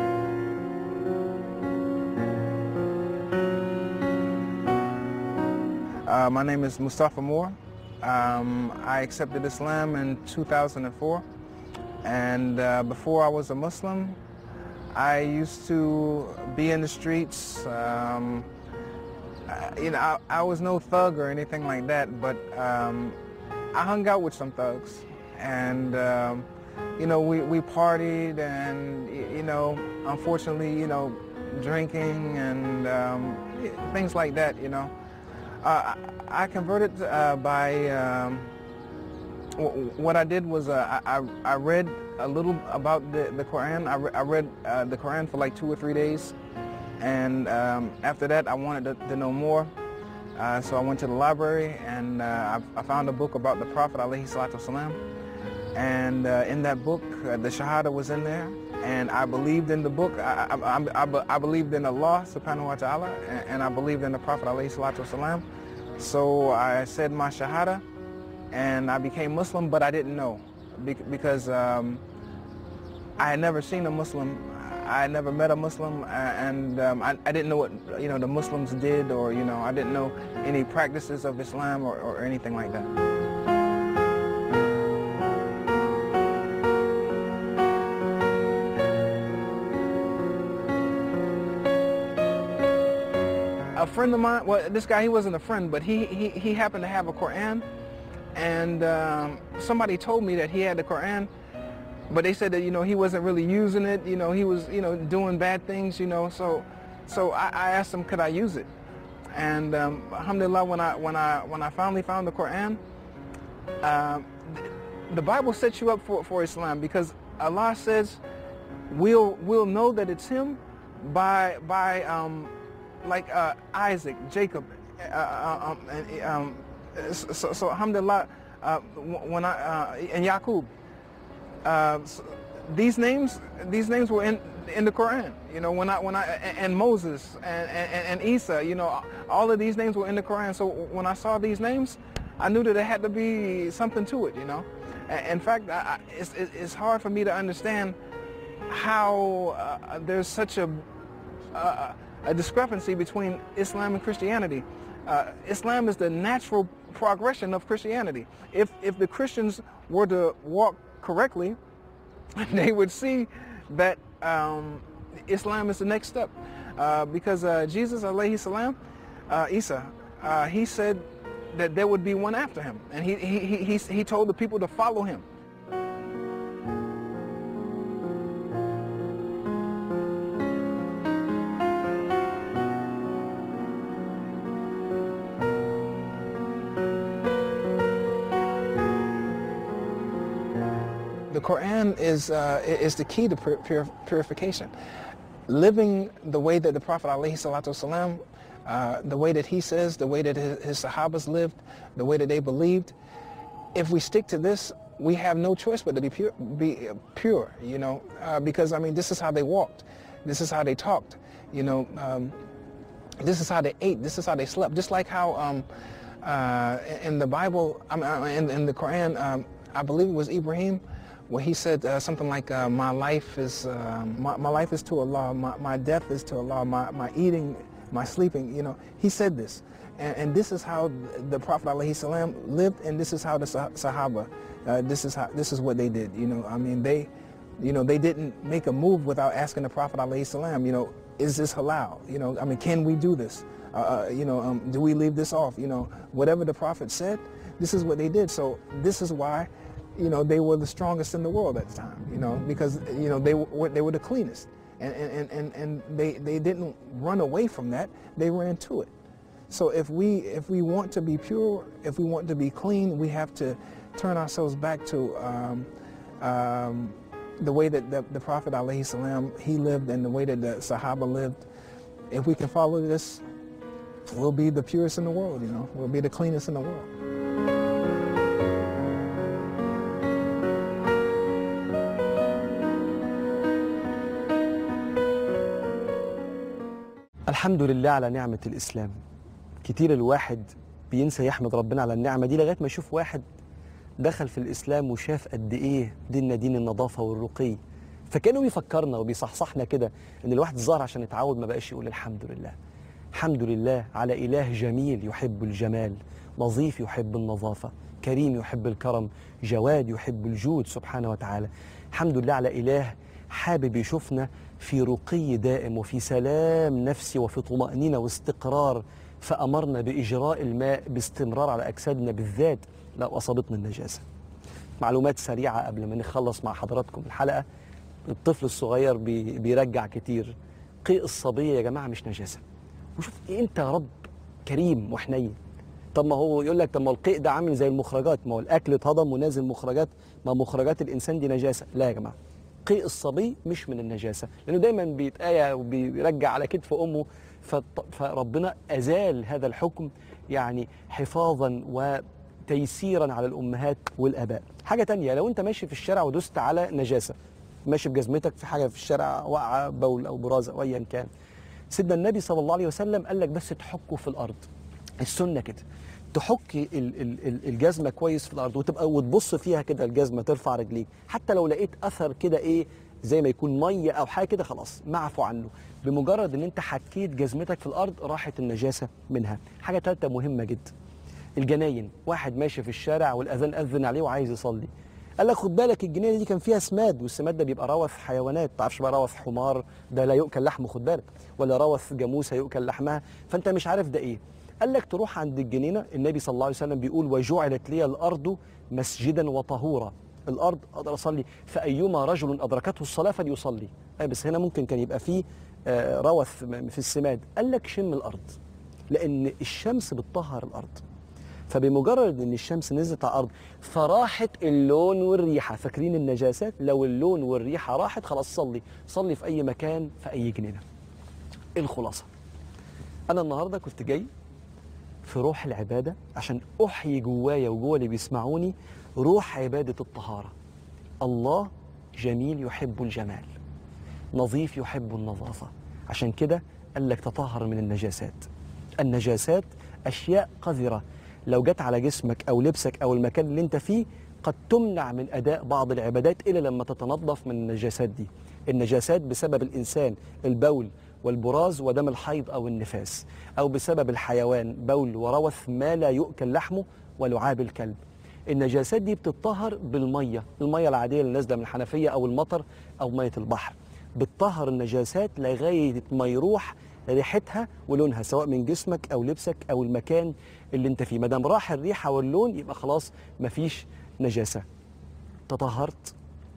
Uh, my name is Mustafa Moore. Um, I accepted Islam in 2004. And uh, before I was a Muslim, I used to be in the streets. Um, I- you know, I, I was no thug or anything like that, but um, I hung out with some thugs, and um, you know, we, we partied, and y- you know, unfortunately, you know, drinking and um, y- things like that. You know, uh, I I converted uh, by um, wh- what I did was uh, I, I I read a little about the, the Quran. I, re- I read uh, the Quran for like two or three days, and um, after that, I wanted to, to know more. Uh, so I went to the library and uh, I, I found a book about the Prophet alayhi salatu wasalam. And uh, in that book, uh, the Shahada was in there. And I believed in the book. I, I, I, I, be- I believed in Allah subhanahu wa ta'ala and, and I believed in the Prophet alayhi salatu wasalam. So I said my Shahada and I became Muslim, but I didn't know Bec- because um, I had never seen a Muslim. I had never met a Muslim, uh, and um, I, I didn't know what you know the Muslims did, or you know I didn't know any practices of Islam or, or anything like that. a friend of mine, well, this guy, he wasn't a friend, but he, he, he happened to have a Quran. And um, somebody told me that he had the Quran, but they said that, you know, he wasn't really using it. You know, he was, you know, doing bad things, you know. So, so I, I asked him, could I use it? And um, alhamdulillah, when I, when, I, when I finally found the Quran, um, the Bible sets you up for, for Islam because Allah says we'll, we'll know that it's him by, by um, like uh, Isaac, Jacob, uh, uh, um, and, um, so, so alhamdulillah, uh, when I, uh, and Yaqub, uh, so these names, these names were in, in the Quran, you know, when I, when I, and, and Moses and, and, and Isa, you know, all of these names were in the Quran. So when I saw these names, I knew that there had to be something to it, you know. And, in fact, I, I, it's, it's hard for me to understand how uh, there's such a, uh, a discrepancy between Islam and Christianity. Uh, Islam is the natural progression of Christianity. If, if the Christians were to walk correctly, they would see that um, Islam is the next step. Uh, because uh, Jesus, alayhi salam, uh, Isa, uh, he said that there would be one after him. And he, he, he, he, he told the people to follow him. The Quran is, uh, is the key to pur- pur- purification. Living the way that the Prophet ﷺ, uh, the way that he says, the way that his, his Sahabas lived, the way that they believed, if we stick to this, we have no choice but to be pure, be pure you know, uh, because I mean, this is how they walked, this is how they talked, you know, um, this is how they ate, this is how they slept, just like how um, uh, in the Bible, I mean, uh, in, in the Quran, um, I believe it was Ibrahim, where he said uh, something like, uh, "My life is uh, my, my life is to Allah, my, my death is to Allah, my, my eating, my sleeping." You know, he said this, and, and this is how the Prophet ﷺ lived, and this is how the Sah- Sahaba, uh, this is how this is what they did. You know, I mean, they, you know, they didn't make a move without asking the Prophet ﷺ, You know, is this halal? You know, I mean, can we do this? Uh, you know, um, do we leave this off? You know, whatever the Prophet said, this is what they did. So this is why you know, they were the strongest in the world at the time, you know, because, you know, they were, they were the cleanest. And, and, and, and they, they didn't run away from that, they ran to it. So if we, if we want to be pure, if we want to be clean, we have to turn ourselves back to um, um, the way that the, the Prophet ﷺ, he lived and the way that the Sahaba lived. If we can follow this, we'll be the purest in the world, you know, we'll be the cleanest in the world. الحمد لله على نعمة الإسلام كتير الواحد بينسى يحمد ربنا على النعمة دي لغاية ما يشوف واحد دخل في الإسلام وشاف قد إيه ديننا دين النظافة والرقي فكانوا بيفكرنا وبيصحصحنا كده إن الواحد ظهر عشان يتعود ما بقاش يقول الحمد لله الحمد لله على إله جميل يحب الجمال نظيف يحب النظافة كريم يحب الكرم جواد يحب الجود سبحانه وتعالى الحمد لله على إله حابب يشوفنا في رقي دائم وفي سلام نفسي وفي طمأنينة واستقرار فأمرنا بإجراء الماء باستمرار على أجسادنا بالذات لو أصابتنا النجاسة معلومات سريعة قبل ما نخلص مع حضراتكم الحلقة الطفل الصغير بي بيرجع كتير قيء الصبية يا جماعة مش نجاسة وشوف انت يا رب كريم وحنين طب ما هو يقول لك طب ما القيء ده عامل زي المخرجات ما هو الاكل اتهضم ونازل مخرجات ما مخرجات الانسان دي نجاسه لا يا جماعه قيء الصبي مش من النجاسه لانه دايما بيتآية وبيرجع على كتف امه فط- فربنا ازال هذا الحكم يعني حفاظا وتيسيرا على الامهات والاباء حاجه تانية لو انت ماشي في الشارع ودست على نجاسه ماشي بجزمتك في حاجه في الشارع واقعه بول او براز او ايا كان سيدنا النبي صلى الله عليه وسلم قال لك بس تحكه في الارض السنه كده تحك ال- ال- ال- الجزمه كويس في الارض وتبقى وتبص فيها كده الجزمه ترفع رجليك حتى لو لقيت اثر كده ايه زي ما يكون ميه او حاجه كده خلاص معفو عنه بمجرد ان انت حكيت جزمتك في الارض راحت النجاسه منها حاجه ثالثه مهمه جدا الجناين واحد ماشي في الشارع والاذان اذن عليه وعايز يصلي قال لك خد بالك الجنينه دي كان فيها سماد والسماد ده بيبقى روث حيوانات ما تعرفش بقى روث حمار ده لا يؤكل لحمه خد بالك ولا روث جاموسه يؤكل لحمها فانت مش عارف ده ايه قال لك تروح عند الجنينه النبي صلى الله عليه وسلم بيقول وجعلت لي الارض مسجدا وطهورا الارض اقدر اصلي فايما رجل ادركته الصلاه فليصلي أي بس هنا ممكن كان يبقى فيه آه، روث م- في السماد قال لك شم الارض لان الشمس بتطهر الارض فبمجرد ان الشمس نزلت على الارض فراحت اللون والريحه فاكرين النجاسات لو اللون والريحه راحت خلاص صلي صلي في اي مكان في اي جنينه إيه الخلاصه انا النهارده كنت جاي في روح العباده عشان احيي جوايا وجوا اللي بيسمعوني روح عباده الطهاره الله جميل يحب الجمال نظيف يحب النظافه عشان كده قال لك تطهر من النجاسات النجاسات اشياء قذره لو جت على جسمك او لبسك او المكان اللي انت فيه قد تمنع من اداء بعض العبادات الا لما تتنظف من النجاسات دي النجاسات بسبب الانسان البول والبراز ودم الحيض او النفاس او بسبب الحيوان بول وروث ما لا يؤكل لحمه ولعاب الكلب النجاسات دي بتطهر بالميه الميه العاديه اللي نازله من الحنفيه او المطر او ميه البحر بتطهر النجاسات لغايه ما يروح ريحتها ولونها سواء من جسمك او لبسك او المكان اللي انت فيه ما دام راح الريحه واللون يبقى خلاص مفيش نجاسه تطهرت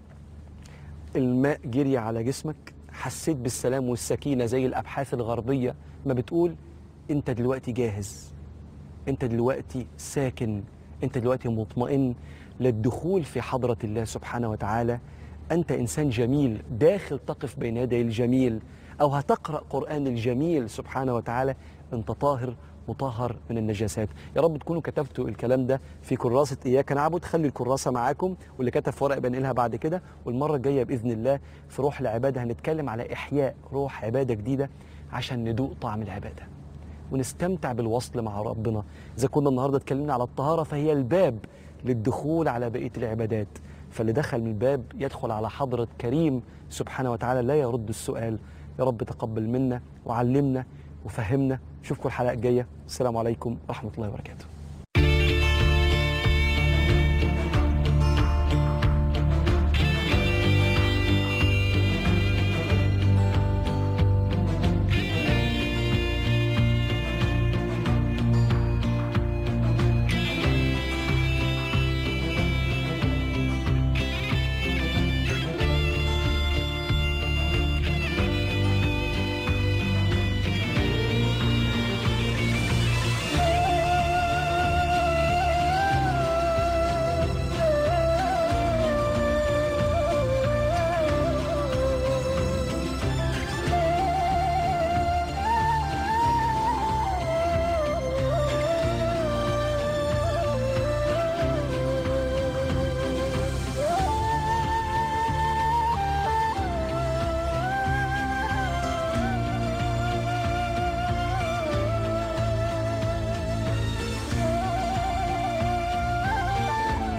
الماء جري على جسمك حسيت بالسلام والسكينه زي الابحاث الغربيه ما بتقول انت دلوقتي جاهز انت دلوقتي ساكن انت دلوقتي مطمئن للدخول في حضره الله سبحانه وتعالى انت انسان جميل داخل تقف بين يدي الجميل او هتقرا قران الجميل سبحانه وتعالى انت طاهر مطهر من النجاسات يا رب تكونوا كتبتوا الكلام ده في كراسه اياك نعبد خلي الكراسه معاكم واللي كتب في ورق بنقلها بعد كده والمره الجايه باذن الله في روح العباده هنتكلم على احياء روح عباده جديده عشان ندوق طعم العباده ونستمتع بالوصل مع ربنا اذا كنا النهارده اتكلمنا على الطهاره فهي الباب للدخول على بقيه العبادات فاللي دخل من الباب يدخل على حضره كريم سبحانه وتعالى لا يرد السؤال يا رب تقبل منا وعلمنا وفهمنا اشوفكم الحلقه الجايه السلام عليكم ورحمه الله وبركاته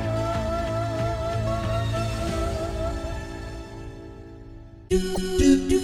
do do